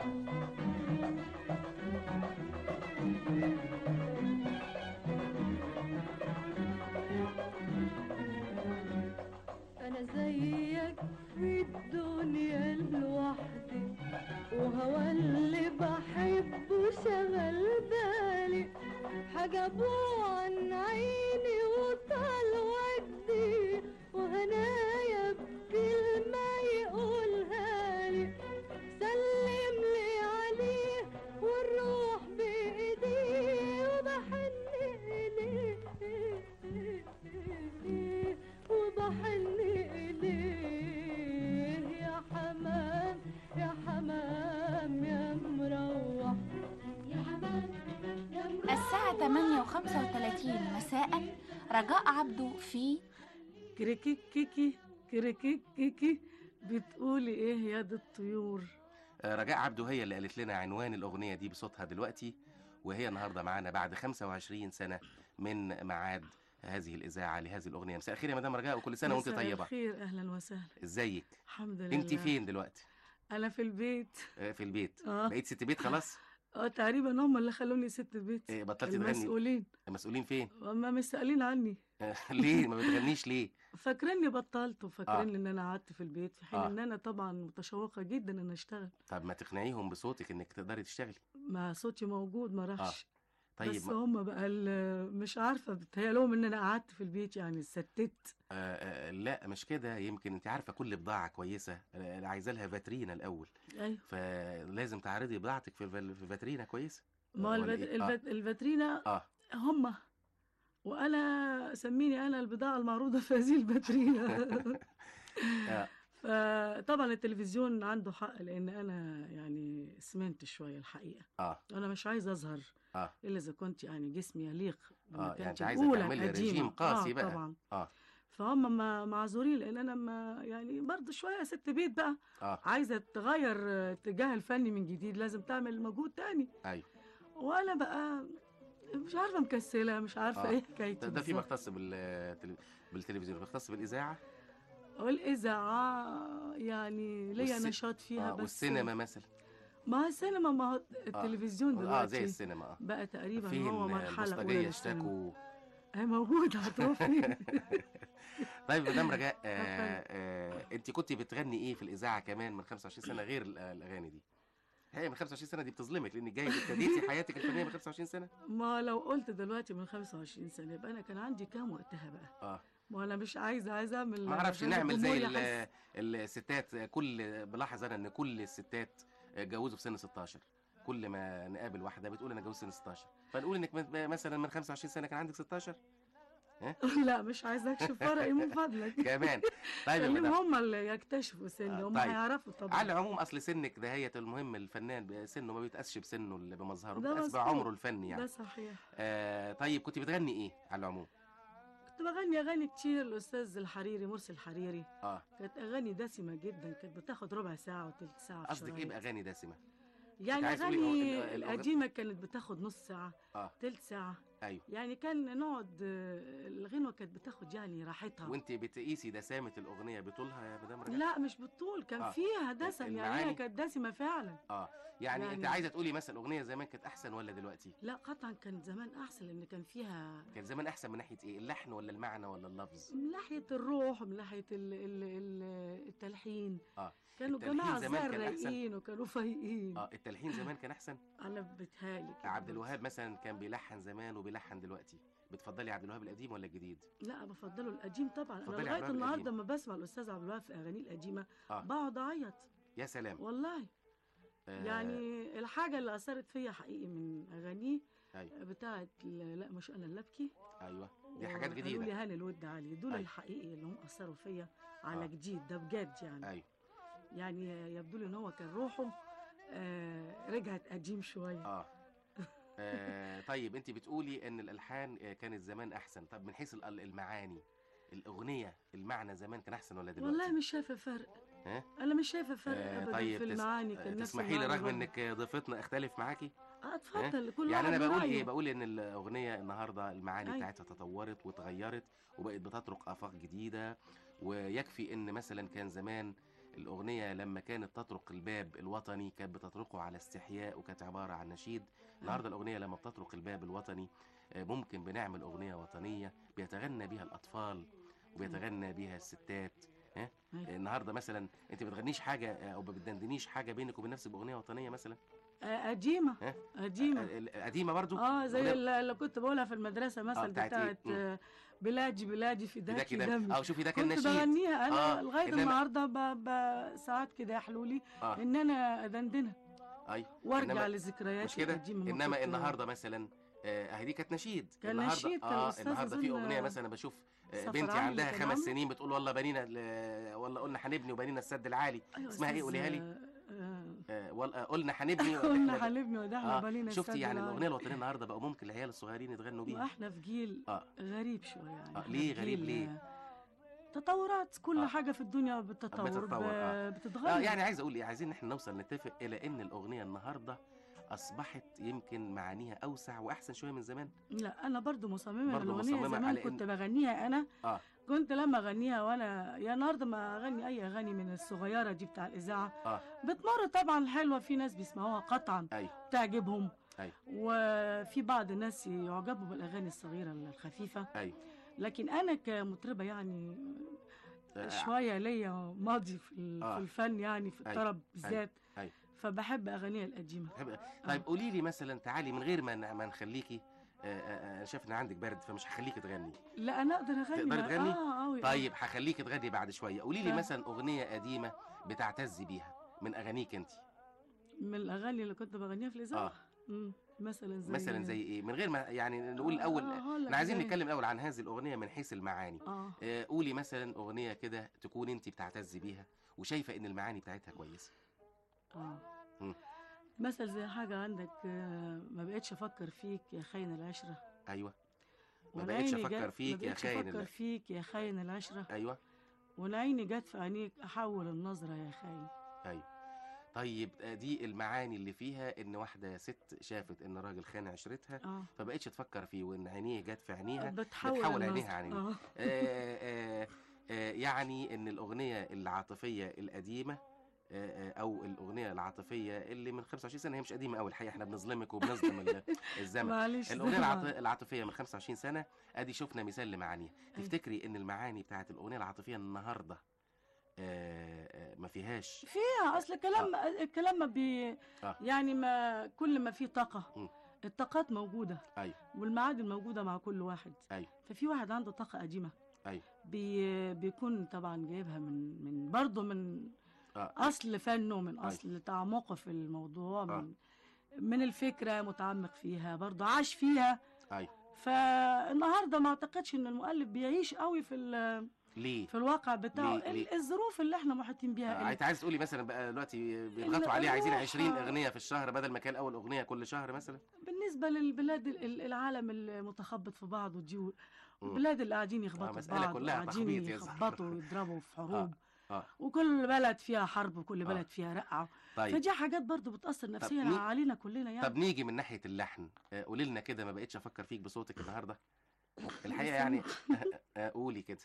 أنا زيك في الدنيا لوحدي وهوى اللي بحبه شغل بالي حجبوه عن عيني وطال وجدي وهنايا بكلمة يقولها لي سلم لي عليه والروح بإيديه وبحن إليه وبحن إليه يا حمام يا حمام يا مروح يا حمام يا مروح الساعة 8 و35 مساء رجاء عبده في كريكيك كيكي كريكيك كيكي بتقولي ايه يا دي الطيور آه، رجاء عبده هي اللي قالت لنا عنوان الأغنية دي بصوتها دلوقتي وهي النهاردة معانا بعد 25 سنة من ميعاد هذه الإذاعة لهذه الأغنية مساء الخير يا مدام رجاء وكل سنة وأنت مساء طيبة الخير اهلا وسهلا ازيك الحمد لله انت فين دلوقتي انا في البيت آه، في البيت آه. بقيت ست بيت خلاص اه تقريبا هم اللي خلوني ست البيت إيه، بطلتي تغني المسؤولين المسؤولين فين هم مش سائلين عني آه، ليه ما بتغنيش ليه فاكريني بطلت وفاكرين آه. ان انا قعدت في البيت في حين آه. ان انا طبعا متشوقه جدا ان اشتغل طب ما تقنعيهم بصوتك انك تقدري تشتغلي ما صوتي موجود ما راحش طيب بس ما- هم بقى ال- مش عارفه بتهيألهم ان انا قعدت في البيت يعني ستت آه آه لا مش كده يمكن انت عارفه كل بضاعه كويسه آه، عايزه لها فاترينا الاول ايوه فلازم تعرضي بضاعتك في الف- في فاترينا كويسه ما ولا الفت... إيه؟ آه. الفت... الفاترينا اه هم وانا سميني انا البضاعه المعروضه في هذه الفاترينا آه. فطبعا التلفزيون عنده حق لان انا يعني سمنت شويه الحقيقه اه انا مش عايزه اظهر اه الا اذا كنت يعني جسمي يليق اه يعني بمكانتي انت عايزه الأولى تعملي القديمة. رجيم قاسي آه بقى طبعا اه فهم ما- معذورين لان انا ما يعني برضه شويه ست بيت بقى اه عايزه تغير اتجاه الفني من جديد لازم تعمل مجهود تاني ايوه وانا بقى مش عارفه مكسله مش عارفه آه. ايه حكايتي ده, ده فيما بالظبط. يختص بالتل... بالتلفزيون بيختص بالاذاعه والاذاعه يعني ليا والس- نشاط فيها آه بس والسينما مثلا ما السينما ما هو التلفزيون اه دلوقتي زي السينما اه بقى تقريبا فين هو مرحله اولى البوسطجيه للسينما اشتكوا هي موجوده هتروح فين طيب مدام رجاء آه آه انت كنت بتغني ايه في الاذاعه كمان من 25 سنه غير ال- الاغاني دي هي من 25 سنه دي بتظلمك لانك جاي ابتديتي حياتك الفنيه من 25 سنه ما لو قلت دلوقتي من 25 سنه يبقى انا كان عندي كام وقتها بقى اه ما انا مش عايزه عايزه اعمل ما اعرفش عشان نعمل زي الجمهور ال- يحس. الستات كل بلاحظ انا ان كل الستات اتجوزوا في سن 16 كل ما نقابل واحده بتقول انا اتجوزت سن 16 فنقول انك من- مثلا من 25 سنه كان عندك 16 ها لا مش عايزه اكشف فرقي من فضلك كمان طيب يا خليهم مدام هم اللي يكتشفوا سني هم طيب. هيعرفوا طبعا على العموم اصل سنك دهيت المهم الفنان ب- سنه ما بيتقاسش بسنه اللي بمظهره ده بيتقاس مظبوط. بعمره الفني يعني ده صحيح آه طيب كنت بتغني ايه على العموم كنت بغني اغاني كتير الاستاذ الحريري مرسي الحريري اه كانت اغاني دسمه جدا كانت بتاخد ربع ساعه وثلث ساعه في قصدك ايه شرايط. باغاني دسمه يعني عايز تقولي اغاني ال- ال- القديمه كانت بتاخد نص ساعه اه ثلث ساعه ايوه يعني كان نقعد آه، الغنوه كانت بتاخد يعني راحتها وانت بتقيسي دسامه الاغنيه بطولها يا مدام رجب لا مش بالطول كان آه. فيها دسم يعني المعاني؟ هي كانت دسمه فعلا اه يعني, يعني انت يعني- عايزه تقولي مثلا الاغنيه زمان كانت احسن ولا دلوقتي لا قطعا كان زمان احسن لان كان فيها كان زمان احسن من ناحيه ايه اللحن ولا المعنى ولا اللفظ من ناحيه الروح ومن ناحيه ال ال ال التلحين اه كانوا التلحين جماعه زمان صغار كان أحسن؟ رايقين وكانوا فايقين اه التلحين زمان كان احسن انا بتهالي كده عبد برضه. الوهاب مثلا كان بيلحن زمان وبيلحن دلوقتي بتفضلي عبد الوهاب القديم ولا الجديد لا بفضله القديم طبعا انا بتفضلي عبد لغايه الوهاب النهارده القديم. لما بسمع الاستاذ عبد الوهاب في اغانيه القديمه آه. بقعد اعيط يا سلام والله آه، يعني الحاجه اللي اثرت فيا حقيقي من اغانيه ايوه بتاعت ل- لا مش انا اللي ابكي ايوه دي حاجات قالوا لي جديده هاني الود علي دول أيوة. الحقيقي اللي هم اثروا فيا على آه. جديد ده بجد يعني ايوه يعني يبدو لي ان هو كان روحه آه رجعت قديم شويه اه آه، طيب انت بتقولي ان الالحان آه، كانت زمان احسن طب من حيث ال- المعاني الاغنيه المعنى زمان كان احسن ولا دلوقتي والله مش شايفه فرق ها انا مش شايفه فرق آه، ابدا طيب في تس- المعاني آه، كان نفس تسمحي لي المعاني رغم برضه. انك ضيفتنا اختلف معاكي اه ها؟ اتفضل كل يعني واحد انا بقول ورأيه. ايه بقول ان الاغنيه النهارده المعاني أيوة. بتاعتها تطورت وتغيرت وبقت بتطرق افاق جديده ويكفي ان مثلا كان زمان الاغنيه لما كانت تطرق الباب الوطني كانت بتطرقه على استحياء وكانت عباره عن نشيد النهارده الاغنيه لما بتطرق الباب الوطني آه، ممكن بنعمل اغنيه وطنيه بيتغنى بيها الاطفال وبيتغنى بيها الستات ها أيوة. النهارده مثلا انت ما بتغنيش حاجه آه، او ما بتدندنيش حاجه بينك وبين نفسك باغنيه وطنيه مثلا آه قديمه ها قديمه آه، قديمه برضو اه زي أغنية- اللي اللي كنت بقولها في المدرسه مثلا بتاعت إيه؟ بتاعت مم. آه، بلادي بلادي فداكي فداكي دم. دمي اه شوفي ده كان كنت نشيد بغنيها انا آه، لغايه إنما- النهارده ب... ب... ساعات كده يحلوا لي آه. ان انا ادندنها ايوه وارجع إنما- لذكرياتي مش كده القديمة ما انما كنت- النهارده مثلا آه، اهي دي كانت نشيد كان النهارده نشيد، كان اه الأستاذ النهارده في أظن اغنيه مثلا بشوف آه، سفر بنتي عمرو عندها كان خمس عامله. سنين بتقول والله بنينا ل- والله قلنا هنبني وبنينا السد العالي أيوة اسمها ايه أستاذ، قوليها لي آه، آه، وال- آه، قلنا هنبني قلنا وإحنا- هنبني ودحنا آه، بنينا شفتي السد يعني العالي. الاغنيه الوطنيه النهارده بقى ممكن العيال الصغيرين يتغنوا بيها واحنا في جيل اه غريب شويه يعني آه، إحنا ليه في غريب جيل، ليه؟ آه، تطورات كل آه. حاجه في الدنيا بتتطور بتتطور اه ب- بتتغير اه يعني عايز اقول ايه عايزين احنا نوصل نتفق الى ان الاغنيه النهارده اصبحت يمكن معانيها اوسع واحسن شويه من زمان لا انا برضو مصممه برضو الاغنيه مصممة زمان على إن- كنت بغنيها انا اه كنت لما اغنيها وانا يا النهارده ما اغني اي اغاني من الصغيره دي بتاع الاذاعه اه بتمر طبعا حلوه في ناس بيسمعوها قطعا ايوه تعجبهم ايوه وفي بعض الناس يعجبوا بالاغاني الصغيره الخفيفه ايوه لكن انا كمطربه يعني آه، شويه ليا ماضي في ال- آه. في الفن يعني في أيوة، الطرب بالذات ايوه فبحب اغانيها القديمه بحب- طيب قولي لي مثلا تعالي من غير ما ن- ما نخليكي آه، آه، انا شايف ان عندك برد فمش هخليكي تغني لا انا اقدر اغني تقدري بقى. تغني اه أوي طيب هخليكي تغني بعد شويه قولي لي آه. مثلا اغنيه قديمه بتعتزي بيها من اغانيك انت من الاغاني اللي كنت بغنيها في الاذاعه اه مم. مثلا زي مثلا زي ايه من غير ما يعني نقول الاول آه، هقول لك احنا عايزين زي- نتكلم الاول عن هذه الاغنيه من حيث المعاني اه آه، قولي مثلا اغنيه كده تكون انت بتعتزي بيها وشايفه ان المعاني بتاعتها كويسه اه مم. مثل زي حاجه عندك آه، ما بقتش افكر فيك يا خاين العشره ايوه ما وأنا بقتش عيني افكر جت- فيك ما يا بقتش خاين افكر ال- فيك يا خاين العشره ايوه وانا عيني جت في عينيك احول النظره يا خاين ايوه طيب آه، دي المعاني اللي فيها ان واحده ست شافت ان راجل خان عشرتها اه فبقتش تفكر فيه وان عينيه جت في عينيها بتحول بتحول النظرة. عينيها عن عينيه آه. آه، آه، آه، يعني ان الاغنيه العاطفيه القديمه آه، آه، او الاغنيه العاطفيه اللي من 25 سنه هي مش قديمه قوي الحقيقه احنا بنظلمك وبنظلم ال- الزمن معلش الاغنيه طبعاً. العاط- العاطفيه من 25 سنه ادي شفنا مثال لمعانيها تفتكري ان المعاني بتاعت الاغنيه العاطفيه النهارده آه، آه، ما فيهاش فيها اصل الكلام الكلام ما بي آه. يعني ما كل ما فيه طاقه مم. الطاقات موجوده ايوه والمعادن موجوده مع كل واحد ايوه ففي واحد عنده طاقه قديمه ايوه بي بيكون طبعا جايبها من من برضه من آه. اصل فنه من أيوة. اصل تعمقه في الموضوع آه. من من الفكره متعمق فيها برضه عاش فيها ايوه فالنهارده ما اعتقدش ان المؤلف بيعيش قوي في ال- ليه في الواقع بتاعه ليه- ليه؟ ال- الظروف اللي احنا محيطين بيها آه، انت عايز تقولي مثلا بقى دلوقتي بيضغطوا عليه عايزين 20 اغنيه في الشهر بدل ما كان اول اغنيه كل شهر مثلا بالنسبه للبلاد ال- ال- العالم المتخبط في بعضه دي مم. البلاد اللي قاعدين يخبطوا في مسألة بعض كلها وقاعدين تخبيط يا زهر. يخبطوا ويضربوا في حروب اه وكل بلد فيها حرب وكل آه. بلد فيها رقعه طيب. فدي حاجات برضو بتاثر نفسيا مين- علينا كلنا يعني طب نيجي من ناحيه اللحن آه، قولي لنا كده ما بقتش افكر فيك بصوتك النهارده الحقيقه يعني آه، قولي كده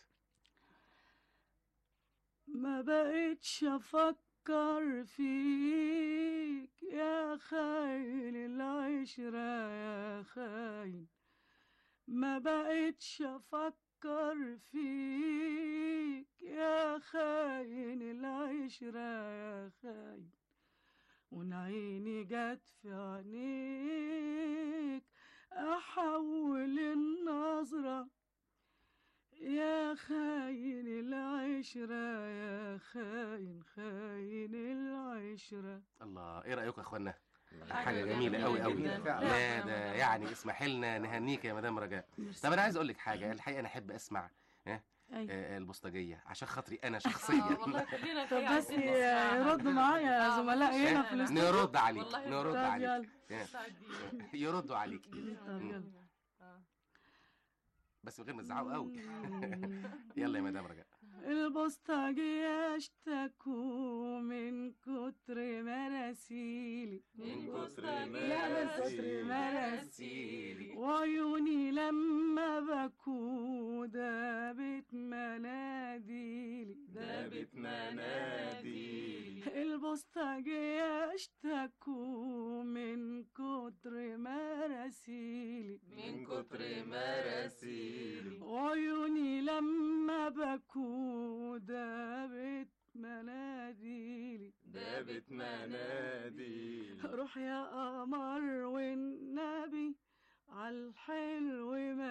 ما بقتش افكر فيك يا خاين العشرة يا خاين ما بقتش افكر فيك يا خاين العشرة يا خاين وان عيني جت في عينيك احول النظره يا خاين العشرة يا خاين خاين العشرة الله ايه رايكم يا اخوانا حاجة حاجه جميله قوي قوي جميلة لا فعلا. ده يعني اسمح لنا نهنيك يا مدام رجاء طب انا عايز اقول لك حاجه الحقيقه انا احب اسمع ها أيوة. آه، البوسطجيه عشان خاطري انا شخصيا طب بس يردوا معايا زملائي هنا في الاستوديو نرد عليك نرد طب عليك يلا آه، يردوا عليك طب يلا بس من غير ما تزعقوا قوي يلا يا مدام رجاء البوسطجية اشتكوا من كتر مراسيلي من كتر لا من كتر مراسيلي. مراسيلي وعيوني لما بكوا دابت مناديلي دابت مناديلي. البوسطجية اشتكوا من كتر مراسيلي من كتر مراسيلي وعيوني لما بكوا دابت مناديلي دابت مناديلي روح يا قمر والنبي عالحلو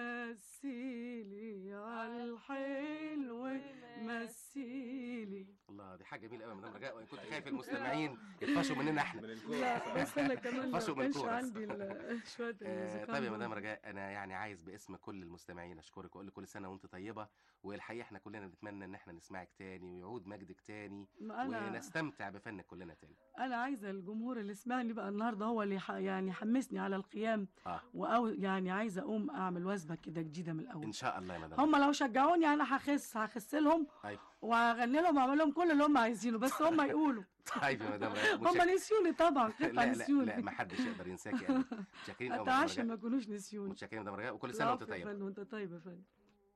مثيلي عالحلو مثيلي الله دي حاجه جميله قوي يا مدام رجاء وان كنت خايف المستمعين يطفشوا مننا احنا لا بس انا كمان ما يطفشوا من كانش الكورس. عندي ال- شويه آه، الزكام طيب يا دول. مدام رجاء انا يعني عايز باسم كل المستمعين اشكرك واقول لك كل سنه وانت طيبه والحقيقه احنا كلنا بنتمنى ان احنا نسمعك تاني ويعود مجدك تاني ما أنا- ونستمتع بفنك كلنا تاني انا عايزه الجمهور اللي سمعني بقى النهارده هو اللي ح- يعني حمسني على القيام اه وأو يعني عايزه اقوم اعمل وثبه كده جديده من الاول ان شاء الله يا مدام هم لو شجعوني انا هخس هخس لهم ايوه وهغني لهم واعمل لهم كل اللي هم عايزينه بس هم يقولوا طيب يا مدام رجاء هم متشك- نسيوني طبعا لا قطع لا نسيوني لا ما حدش يقدر ينساكي ابدا متشكرين قوي يا مدام اتعشى رجاء ما يكونوش نسيوني متشكرين يا مدام رجاء وكل سنه وانت العفو يا طيبه فندم، وانت طيب يا فندم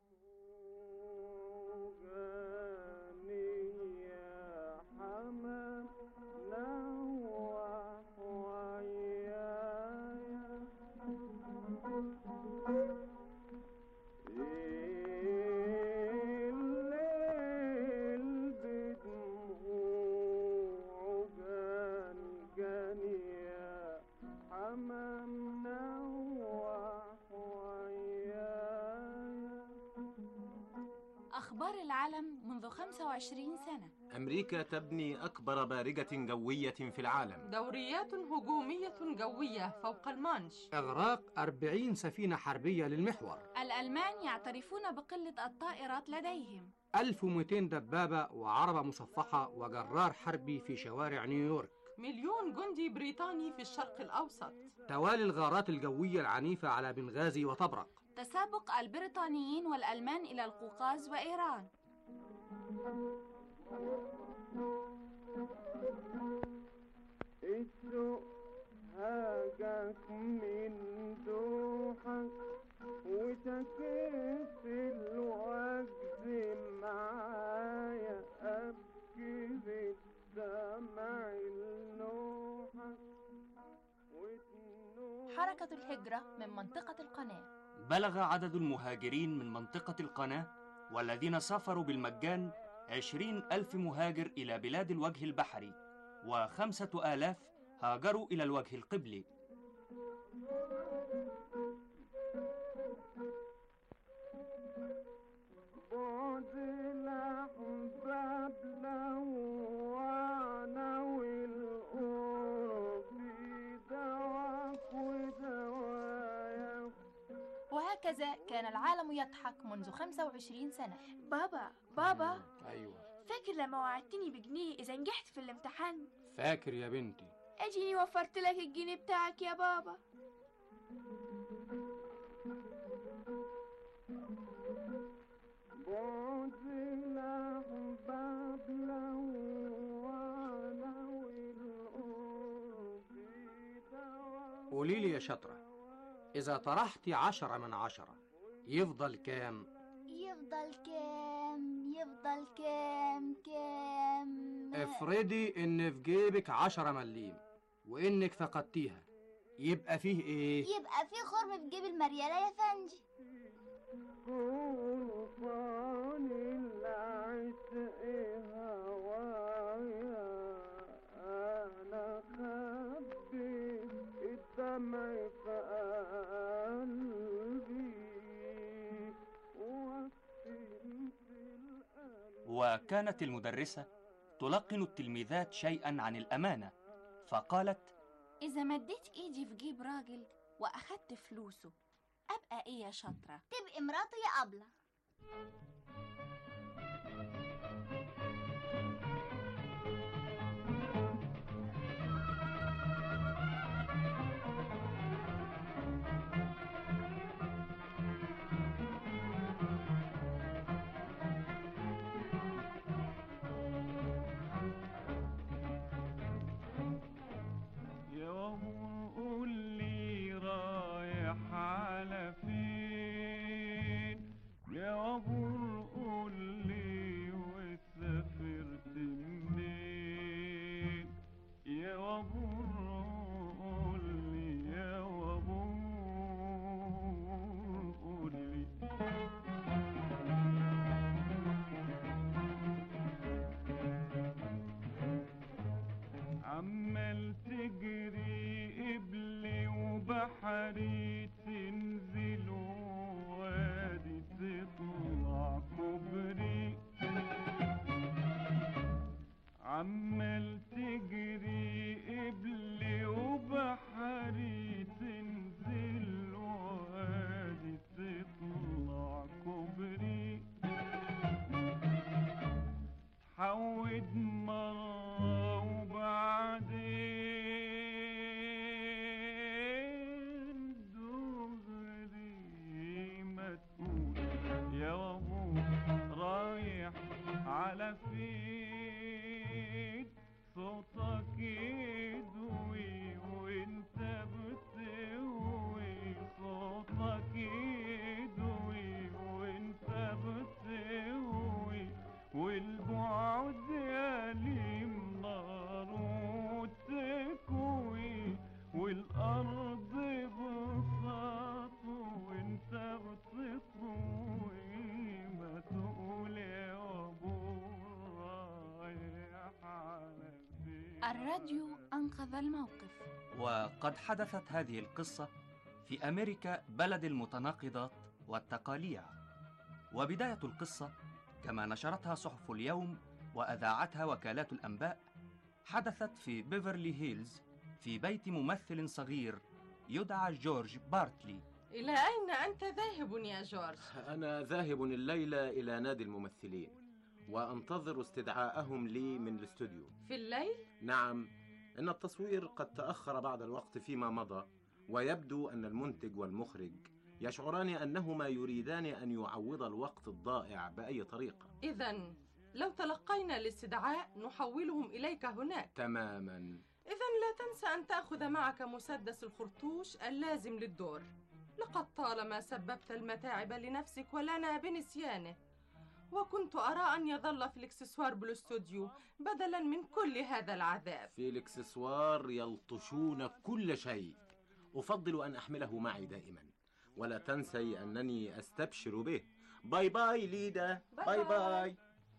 أخبار العالم منذ 25 سنة أمريكا تبني أكبر بارجة جوية في العالم دوريات هجومية جوية فوق المانش إغراق 40 سفينة حربية للمحور الألمان يعترفون بقلة الطائرات لديهم 1200 دبابة وعربة مصفحة وجرار حربي في شوارع نيويورك مليون جندي بريطاني في الشرق الأوسط توالي الغارات الجوية العنيفة على بنغازي وطبرق تسابق البريطانيين والألمان إلى القوقاز وإيران السوق هاجك من دوحك وتكف الوجد معايا أبكي بالدمع النوحك حركة الهجرة من منطقة القناة بلغ عدد المهاجرين من منطقة القناة والذين سافروا بالمجان عشرين ألف مهاجر إلى بلاد الوجه البحري وخمسة آلاف هاجروا إلى الوجه القبلي بعد الأحباب لو وعنا والقرب دواك ودوايا وهكذا كان العالم يضحك منذ 25 سنة بابا بابا ايوه فاكر لما وعدتني بجنيه إذا نجحت في الامتحان فاكر يا بنتي أجيني وفرت لك الجنيه بتاعك يا بابا بعد الأحباب لو وعنا والقرب دواك قولي لي يا شطرة إذا طرحتي عشرة من عشرة يفضل كام؟ يفضل كام يفضل كام كام افرضي إن في جيبك عشرة مليم وإنك فقدتيها يبقى فيه إيه؟ يبقى في خرم في جيب المريالة يا فندي طوفان العشق هوايا أنا خبي الدمع في قلبي وسمت القلب وكانت المدرسة تلقن التلميذات شيئا عن الأمانة فقالت إذا مديت إيدي في جيب راجل وأخدت فلوسه أبقى إيه يا شاطرة؟ تبقي مراته يا أبلة يا وهو قول لي رايح على فين يا وابور قول لي وسافرت منين يا وابور قول لي يا وابور قول لي عمال تجري قبلي وبحري تنزل وادي تطلع كوبري عمال تجري قبلي وبحري تنزل وادي تطلع كوبري حود مرة وبعدين دغري ما تقول يا وابو رايح على فين صوتك يدوي وانت بتهوي صوتك يدوي وانت بتهوي والبعد يليم نار وتكوي والأرض بساط وانت بتطوي ما تقول يا أبو رايح على فين الراديو أنقذ الموقف وقد حدثت هذه القصة في أمريكا بلد المتناقضات والتقاليع وبداية القصة كما نشرتها صحف اليوم وأذاعتها وكالات الأنباء حدثت في بيفرلي هيلز في بيت ممثل صغير يدعى جورج بارتلي إلى أين أنت ذاهب يا جورج؟ أنا ذاهب الليلة إلى نادي الممثلين وأنتظر استدعاءهم لي من الاستوديو في الليل؟ نعم إن التصوير قد تأخر بعض الوقت فيما مضى ويبدو أن المنتج والمخرج يشعران أنهما يريدان أن يعوض الوقت الضائع بأي طريقة إذا لو تلقينا الاستدعاء نحولهم إليك هناك تماما إذا لا تنسى أن تأخذ معك مسدس الخرطوش اللازم للدور لقد طالما سببت المتاعب لنفسك ولنا بنسيانه وكنت أرى أن يظل في الإكسسوار بالاستوديو بدلا من كل هذا العذاب في الإكسسوار يلطشون كل شيء أفضل أن أحمله معي دائما ولا تنسي أنني أستبشر به باي باي ليدا باي باي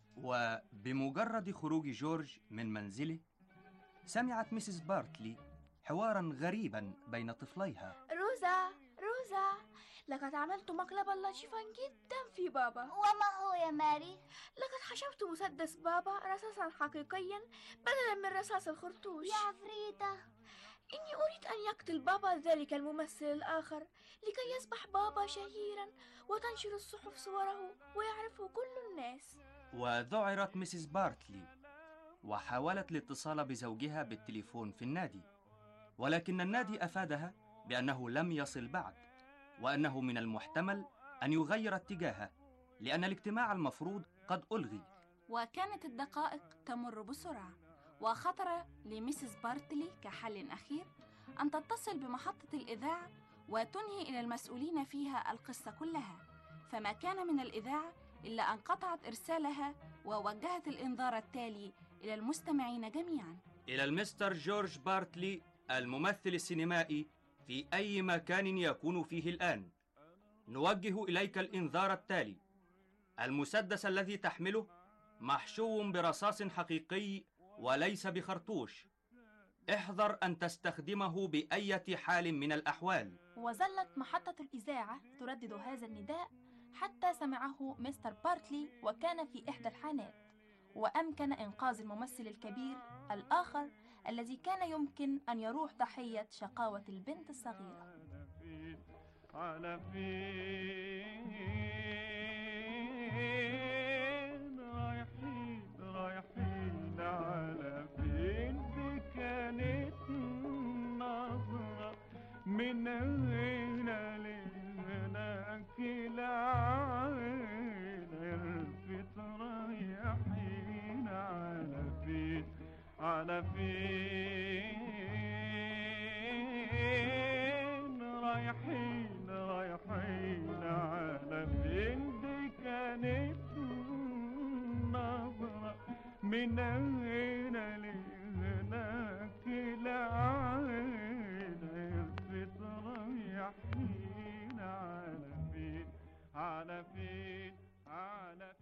وبمجرد خروج جورج من منزله سمعت مسز بارتلي حوارا غريبا بين طفليها روزا روزا لقد عملت مقلبا لطيفا جدا في بابا وما هو يا ماري؟ لقد حشوت مسدس بابا رصاصا حقيقيا بدلا من رصاص الخرطوش يا عفريتة إني أريد أن يقتل بابا ذلك الممثل الآخر لكي يصبح بابا شهيرا وتنشر الصحف صوره ويعرفه كل الناس وذعرت مسز بارتلي وحاولت الاتصال بزوجها بالتليفون في النادي ولكن النادي افادها بانه لم يصل بعد وانه من المحتمل ان يغير اتجاهه لان الاجتماع المفروض قد الغي وكانت الدقائق تمر بسرعة وخطر لميسيس بارتلي كحل أخير أن تتصل بمحطة الإذاعة وتنهي إلى المسؤولين فيها القصة كلها فما كان من الإذاعة إلا أن قطعت إرسالها ووجهت الإنذار التالي إلى المستمعين جميعا الى المستر جورج بارتلي الممثل السينمائي في اي مكان يكون فيه الان نوجه اليك الانذار التالي المسدس الذي تحمله محشو برصاص حقيقي وليس بخرطوش احذر ان تستخدمه باية حال من الاحوال وظلت محطة الإذاعة تردد هذا النداء حتى سمعه مستر بارتلي وكان في إحدى الحانات وأمكن إنقاذ الممثل الكبير الآخر الذي كان يمكن أن يروح ضحية شقاوة البنت الصغيرة على فين رايحين رايحين على فين دي كانت نظرة من هنا لهناك العين الفت رايحين على فين على فين رايحين رايحين على فين دي كانت نظرة من هنا لهناك العين الفت رايحين على فين على فين على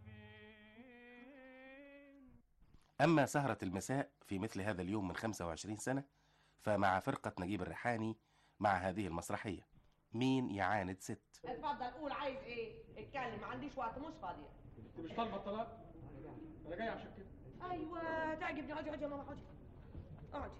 أما سهرة المساء في مثل هذا اليوم من 25 سنة فمع فرقة نجيب الريحاني مع هذه المسرحية مين يعاند ست اتفضل قول عايز ايه اتكلم ما عنديش وقت مش فاضيه انت مش طالبه الطلاق انا جاي عشان كده ايوه تعجبني اقعدي اقعدي يا ماما اقعدي اقعدي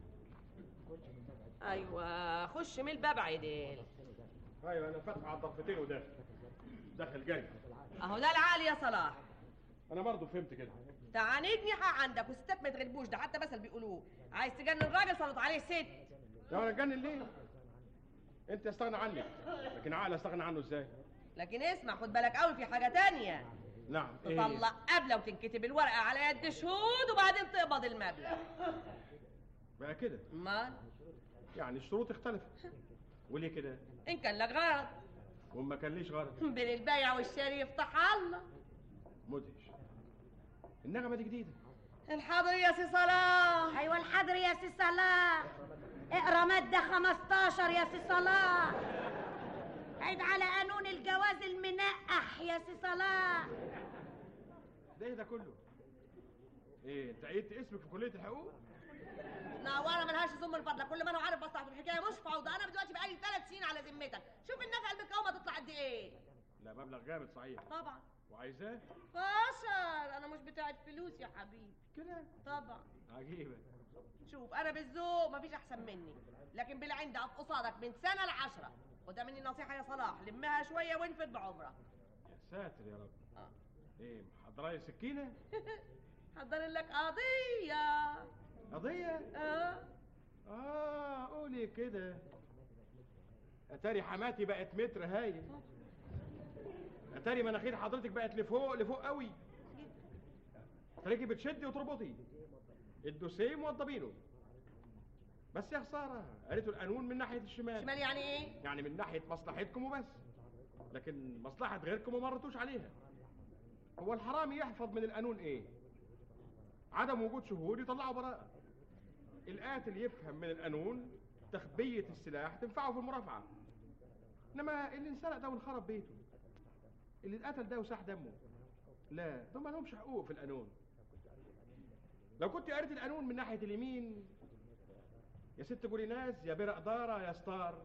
ايوه خش من الباب عدل ايوه انا فاتح على الضفتين وداخل داخل جاي اهو ده العالي يا صلاح انا برضه فهمت كده تعاندني حق عندك والستات ما يتغلبوش ده حتى مثل بيقولوه عايز تجنن راجل سلط عليه ست يا انا اتجنن ليه انت استغنى عنك لكن عقل استغنى عنه ازاي لكن اسمع خد بالك قوي في حاجه تانية نعم ايه تطلع قبله وتنكتب الورقه على يد شهود وبعدين تقبض المبلغ بقى كده امال يعني الشروط اختلفت وليه كده ان كان لك غرض وما كان ليش غرض بين البيع والشراء يفتح الله مدهش النغمه دي جديده الحاضر يا سي صلاح ايوه الحاضر يا سي صلاح اقرا ماده 15 يا سي صلاح عيد على قانون الجواز المنقح يا سي صلاح ده ايه ده كله ايه انت عيدت اسمك في كليه الحقوق نوارة ملهاش ذم من فضلك كل ما انا عارف مصلحة الحكاية مش فوضى انا دلوقتي بقالي ثلاث سنين على ذمتك شوف النفقة المقاومة تطلع قد ايه لا مبلغ جامد صحيح طبعا وعايزاه فشل انا مش بتاعت فلوس يا حبيبي كده طبعا عجيبه شوف انا بالذوق مفيش احسن مني لكن بالعند اقف قصادك من سنة لعشرة وده مني نصيحة يا صلاح لمها شوية وانفد بعمرة يا ساتر يا رب آه. ايه محضره لي سكينه حضر لك قضية قضيه اه اه قولي كده اتاري حماتي بقت متر هايل اتاري مناخير حضرتك بقت لفوق لفوق قوي تلاقي بتشدي وتربطي الدوسيه موضبينه بس يا خساره قريتوا القانون من ناحيه الشمال شمال يعني ايه يعني من ناحيه مصلحتكم وبس لكن مصلحه غيركم ما مرتوش عليها هو الحرامي يحفظ من القانون ايه عدم وجود شهود يطلعوا براءه القاتل يفهم من القانون تخبيه السلاح تنفعه في المرافعه انما اللي انسرق ده وانخرب بيته اللي اتقتل ده وساح دمه لا دول ما لهمش حقوق في القانون لو كنت قريت القانون من ناحيه اليمين يا ست بوليناز يا برق دارة يا ستار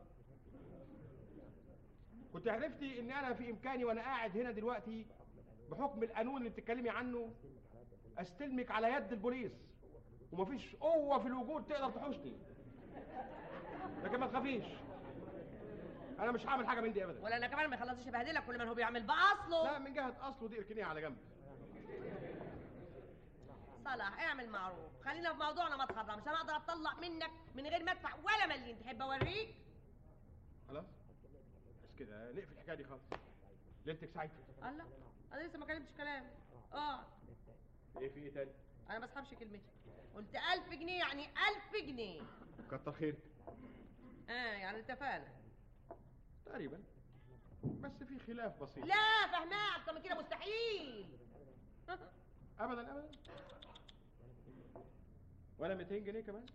كنت عرفتي ان انا في امكاني وانا قاعد هنا دلوقتي بحكم القانون اللي بتتكلمي عنه استلمك على يد البوليس ومفيش قوه في الوجود تقدر تحوشني لكن ما تخافيش انا مش هعمل حاجه من دي ابدا ولا انا كمان ما يخلصش يبهدلك كل ما هو بيعمل باصله لا من جهه اصله دي اركنيها على جنب صلاح اعمل معروف خلينا في موضوعنا ما تخرمش انا اقدر اطلع منك من غير ما ادفع ولا مليم تحب اوريك خلاص بس كده نقفل الحكايه دي خالص ليلتك سعيده الله انا لسه ما كلمتش كلام اه ايه في ايه تاني انا ما بسحبش كلمتي قلت ألف جنيه يعني ألف جنيه كتر خيرك اه يعني اتفقنا تقريبا بس في خلاف بسيط لا فهماك اكتر من كده مستحيل ابدا ابدا ولا 200 جنيه كمان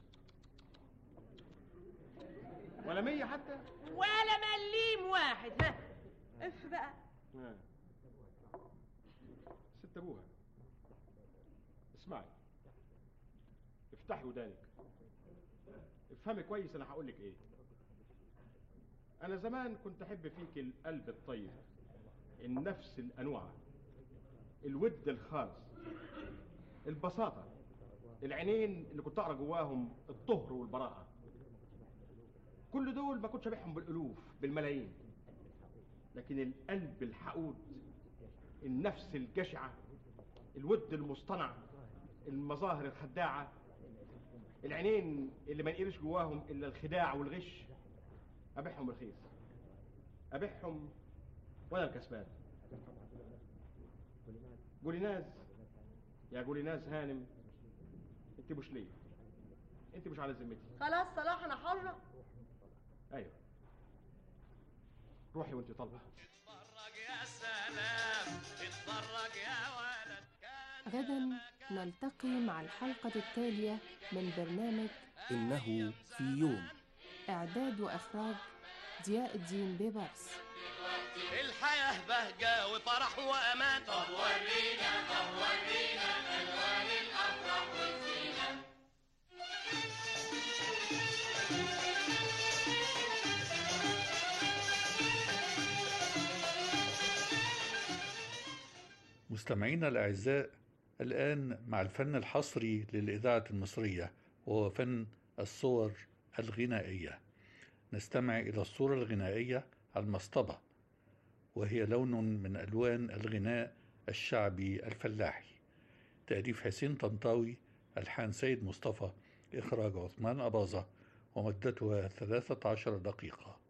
ولا 100 حتى ولا مليم واحد ها اف بقى آه. ست ابوها اسمعي افتحي ودانك افهمي كويس انا هقول لك ايه انا زمان كنت احب فيك القلب الطيب النفس الانوعه الود الخالص البساطه العينين اللي كنت اقرا جواهم الطهر والبراءه كل دول ما كنتش ابيعهم بالالوف بالملايين لكن القلب الحقود النفس الجشعه الود المصطنع المظاهر الخداعه العينين اللي ما نقرش جواهم الا الخداع والغش ابيعهم رخيص ابيعهم وانا الكسبان جوليناز يا جوليناز هانم انت مش ليا انت مش على ذمتي خلاص صلاح انا حره ايوه روحي وانت طالبه يا سلام اتفرج يا ولد غدا نلتقي مع الحلقة التالية من برنامج إنه في يوم إعداد وإخراج ضياء الدين بيبرس الحياة بهجة وفرح وأمان طب ورينا طب ورينا ألوان الأفراح والزينة مستمعينا الأعزاء الآن مع الفن الحصري للإذاعة المصرية وهو فن الصور الغنائية نستمع إلى الصورة الغنائية المصطبة وهي لون من ألوان الغناء الشعبي الفلاحي تأليف حسين طنطاوي ألحان سيد مصطفى إخراج عثمان أباظة ومدتها 13 دقيقة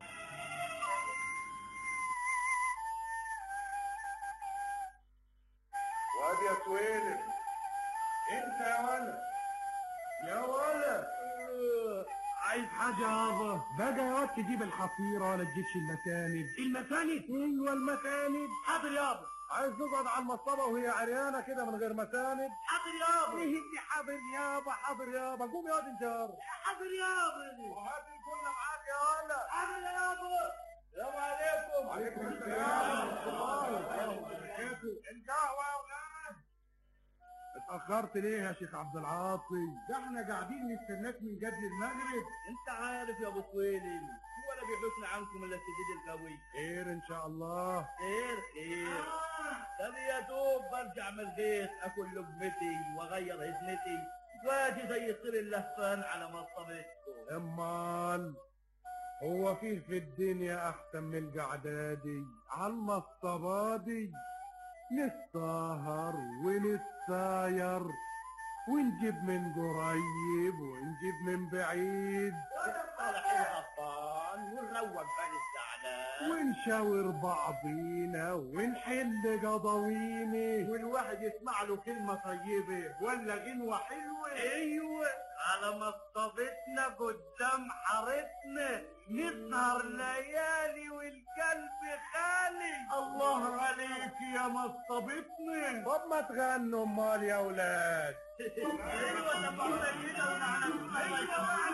واد يا سويلم انت يا ولد يا ولد عايز حاجة يابا بقى يا واد تجيب الحصيرة ولا تجيبش المساند المساند؟ ايوه المساند حاضر يابا عايز تقعد على المصطبة وهي عريانة كده من غير مساند حاضر يابا ايه اللي حاضر يابا حاضر يابا قوم يا واد انجار حاضر يابا وهات كنا معاك يا ولد حاضر يابا السلام عليكم وعليكم السلام ورحمة الله وبركاته القهوة يا ولاد اتأخرت ليه يا شيخ عبد العاطي؟ ده احنا قاعدين نستناك من قبل المغرب انت عارف يا ابو طويلي ولا بيحوشنا عنكم الا السديد القوي خير ان شاء الله خير خير ده يا دوب برجع من الغيط اكل لقمتي واغير هدمتي واجي زي الطير اللهفان على مصطبتكم امال هو فيه في الدنيا احسن من القعده دي على المصطبه دي نتسهر ونتساير ونجيب من قريب ونجيب من بعيد طالعين غطان ونروق بال الزعلان ونشاور بعضينا ونحل قضاويني والواحد يسمع له كلمة طيبة ولا غنوة حلوة ايوه على مصطبتنا قدام حارتنا نسهر ليالي والقلب خالي الله عليك يا مصطبتنا طب ما تغنوا امال يا ولاد ايوه تبعنا كده ونعلم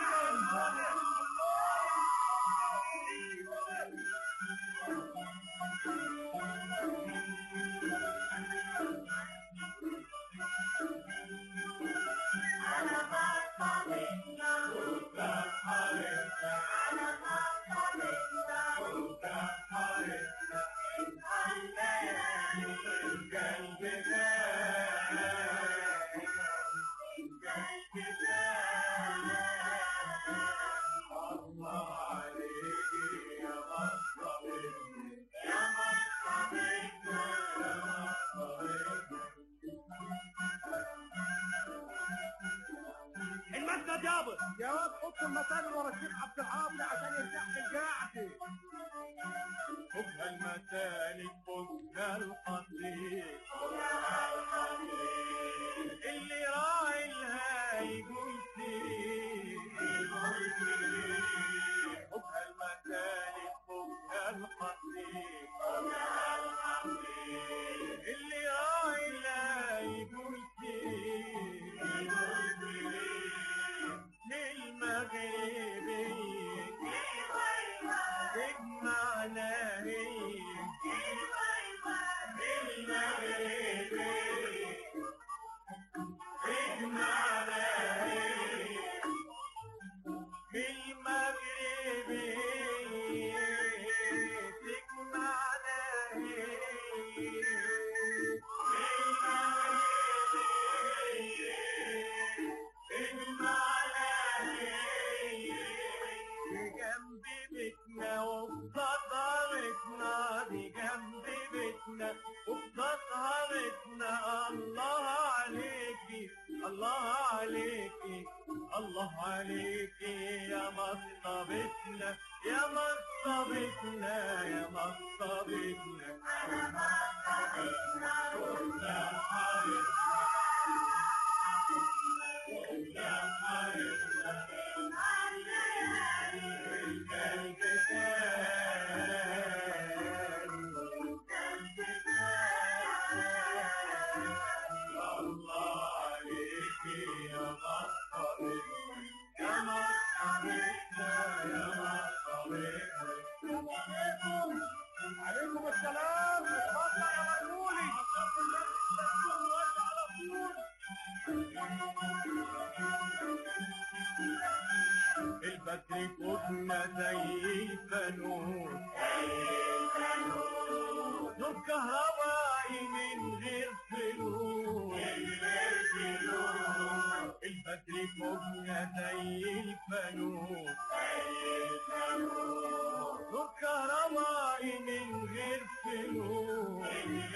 حطوا المكان ورا الشيخ عبد الحافظ عشان يرتاح في القعده خذها المسالك خذها القصير اللي راعي لها يقول سير خذها المسالك خذها القصير اللي راعي لها يقول سير للمغربية تجمعنا هي جنب بيتنا وبصدرتنا دي جنب بيتنا وبصدرتنا الله عليكي الله عليكي الله عليكي يا مصطبتنا يا مصطبتنا يا مصطبتنا يا مصطبتنا يا عليكم السلام اتفضل يا مرمولي البدر فوقنا زي الفانوس نور كهربائي من غير فلوس البدر فوقنا زي الفانوس نور كهربائي من غير فلوس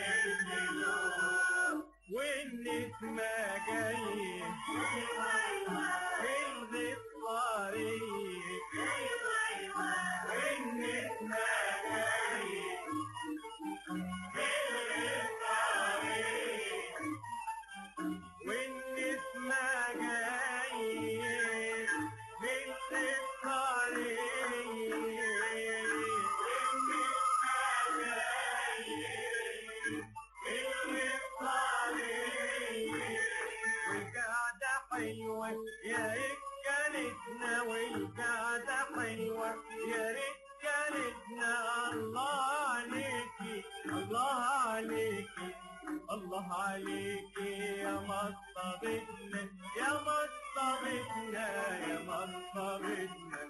والنسمة جاي من الطريق والنسمة جاي والنسمة جاي من والقعدة حلوة يا ريت كانتنا والقعدة حلوة يا ريت كانتنا الله عليكي الله عليكي الله عليكي يا مصطبتنا يا مصطبتنا يا مصطبتنا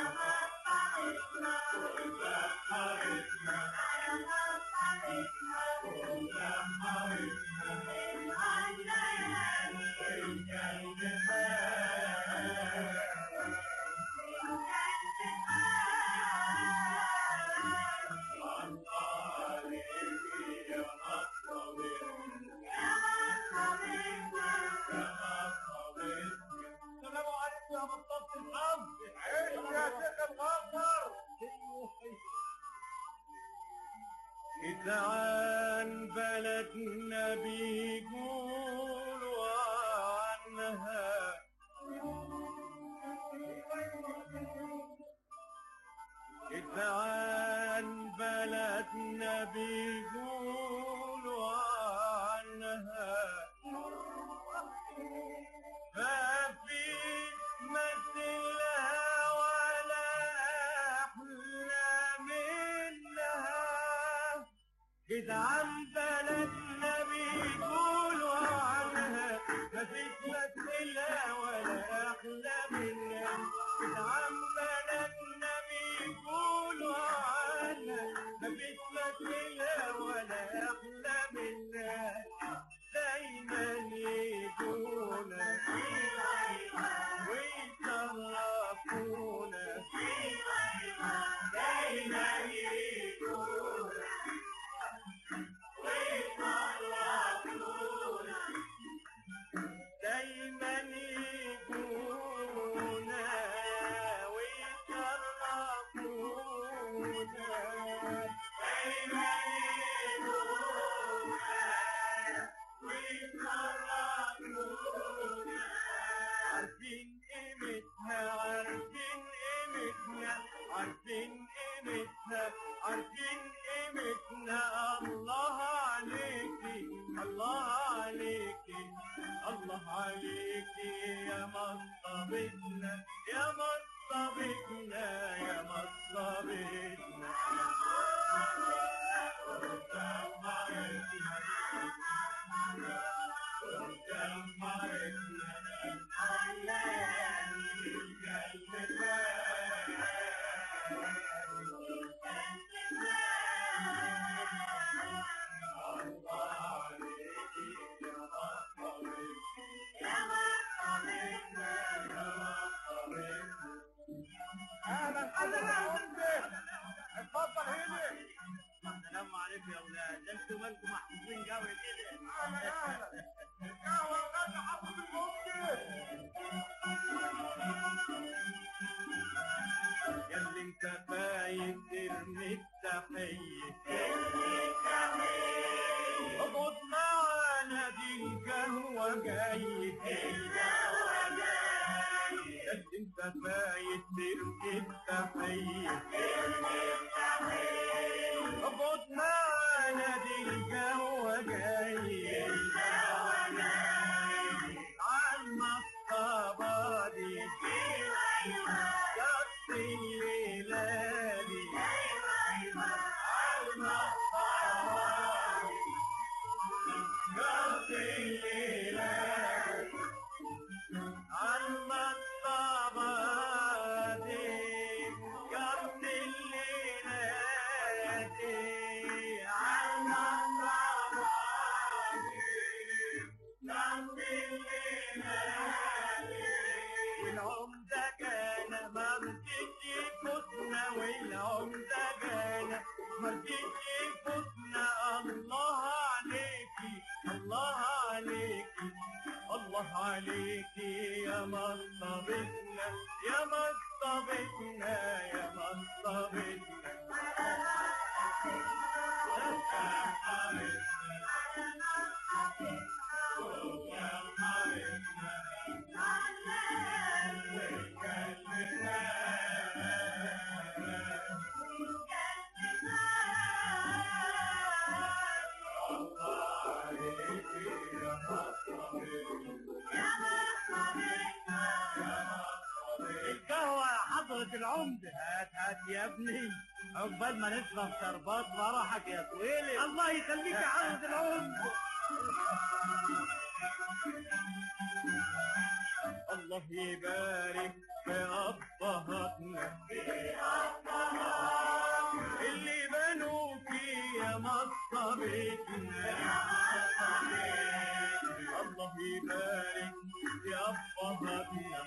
السلام عليكم يا مصطفى الحظ عيش يا شيخ الغفر إذا عن بلدنا بيقولوا عنها إذا عن بلدنا بيقولوا عنها ما في مثلها ولا أحلى منها جدعان بلدنا بيقولوا عنها مفيش مثلها ولا أحلى منها جدعان بلدنا بيقولوا عنها مفيش مثلها ولا أحلى منها دايما يجونا ويشرفونا دايما يجونا عليكي يا مصطبتنا يا مصطبتنا يا مصطبتنا اهلا اهلا يا امي اتفضل هنا السلام عليكم يا اولاد ده انتوا مالكم محظوظين قوي كده اهلا اهلا القهوه الغدا حافظ يا اللي انت فايت ترمي التحيه اقعد معانا دي القهوه جايه يا اللي انت فايت ترمي التحيه اقعد معانا دي القهوه جايه عالمصطبه دي جت الليله دي والعمدة كان مرجتش فتنا والعمدة كان مرجتش فتنا الله عليكي الله عليكي الله عليكي يا مصطبتنا يا مصطبتنا يا القهوة يا حضرة العمدة هات هات يا ابني عقبال ما نشرب شربات فرحك يا طويلي الله يخليك يا حضرة العمدة الله يبارك في أبهاتنا اللي بنوكي يا مصطبتنا الله يبارك في أبهاتنا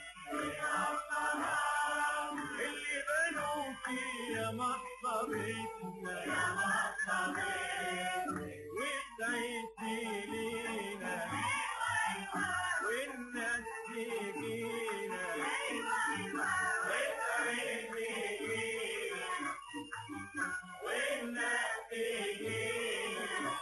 اللي بنوكي يا مصطبتنا وتعيشي لينا والناس تجينا وتعيشي لينا والناس تجينا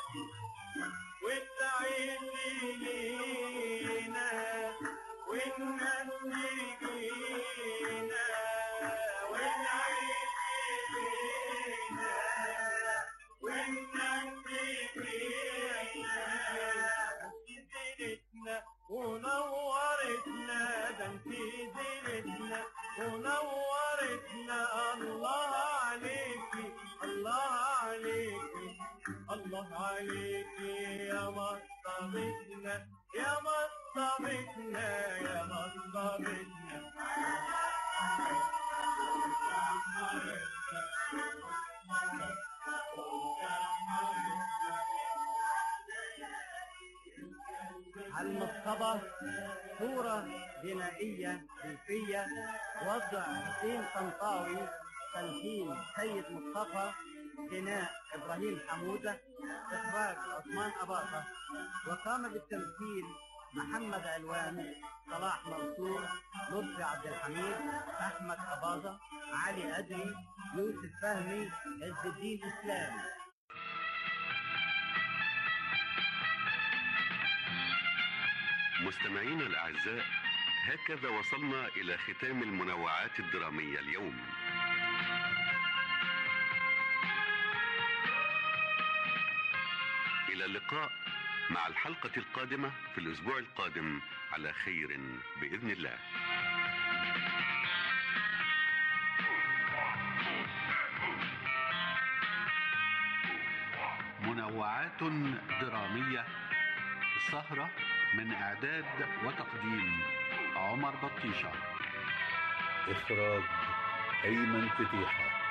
وتعيشي لينا والناس تجينا ونورتنا ده انت زينتنا ونورتنا الله عليكي الله عليكي الله عليكي يا مصطبتنا يا مصطبتنا يا مصطبتنا المصطبة صورة غنائية ريفية وضع حسين طنطاوي تلحين سيد مصطفى غناء إبراهيم حمودة إخراج عثمان أباطة وقام بالتمثيل محمد علوان صلاح منصور لطفي عبد الحميد أحمد أباظة علي أدري يوسف فهمي عز الدين إسلام مستمعينا الأعزاء هكذا وصلنا إلى ختام المنوعات الدرامية اليوم إلى اللقاء مع الحلقة القادمة في الأسبوع القادم على خير بإذن الله منوعات درامية السهرة من إعداد وتقديم عمر بطيشة إخراج أيمن فتيحة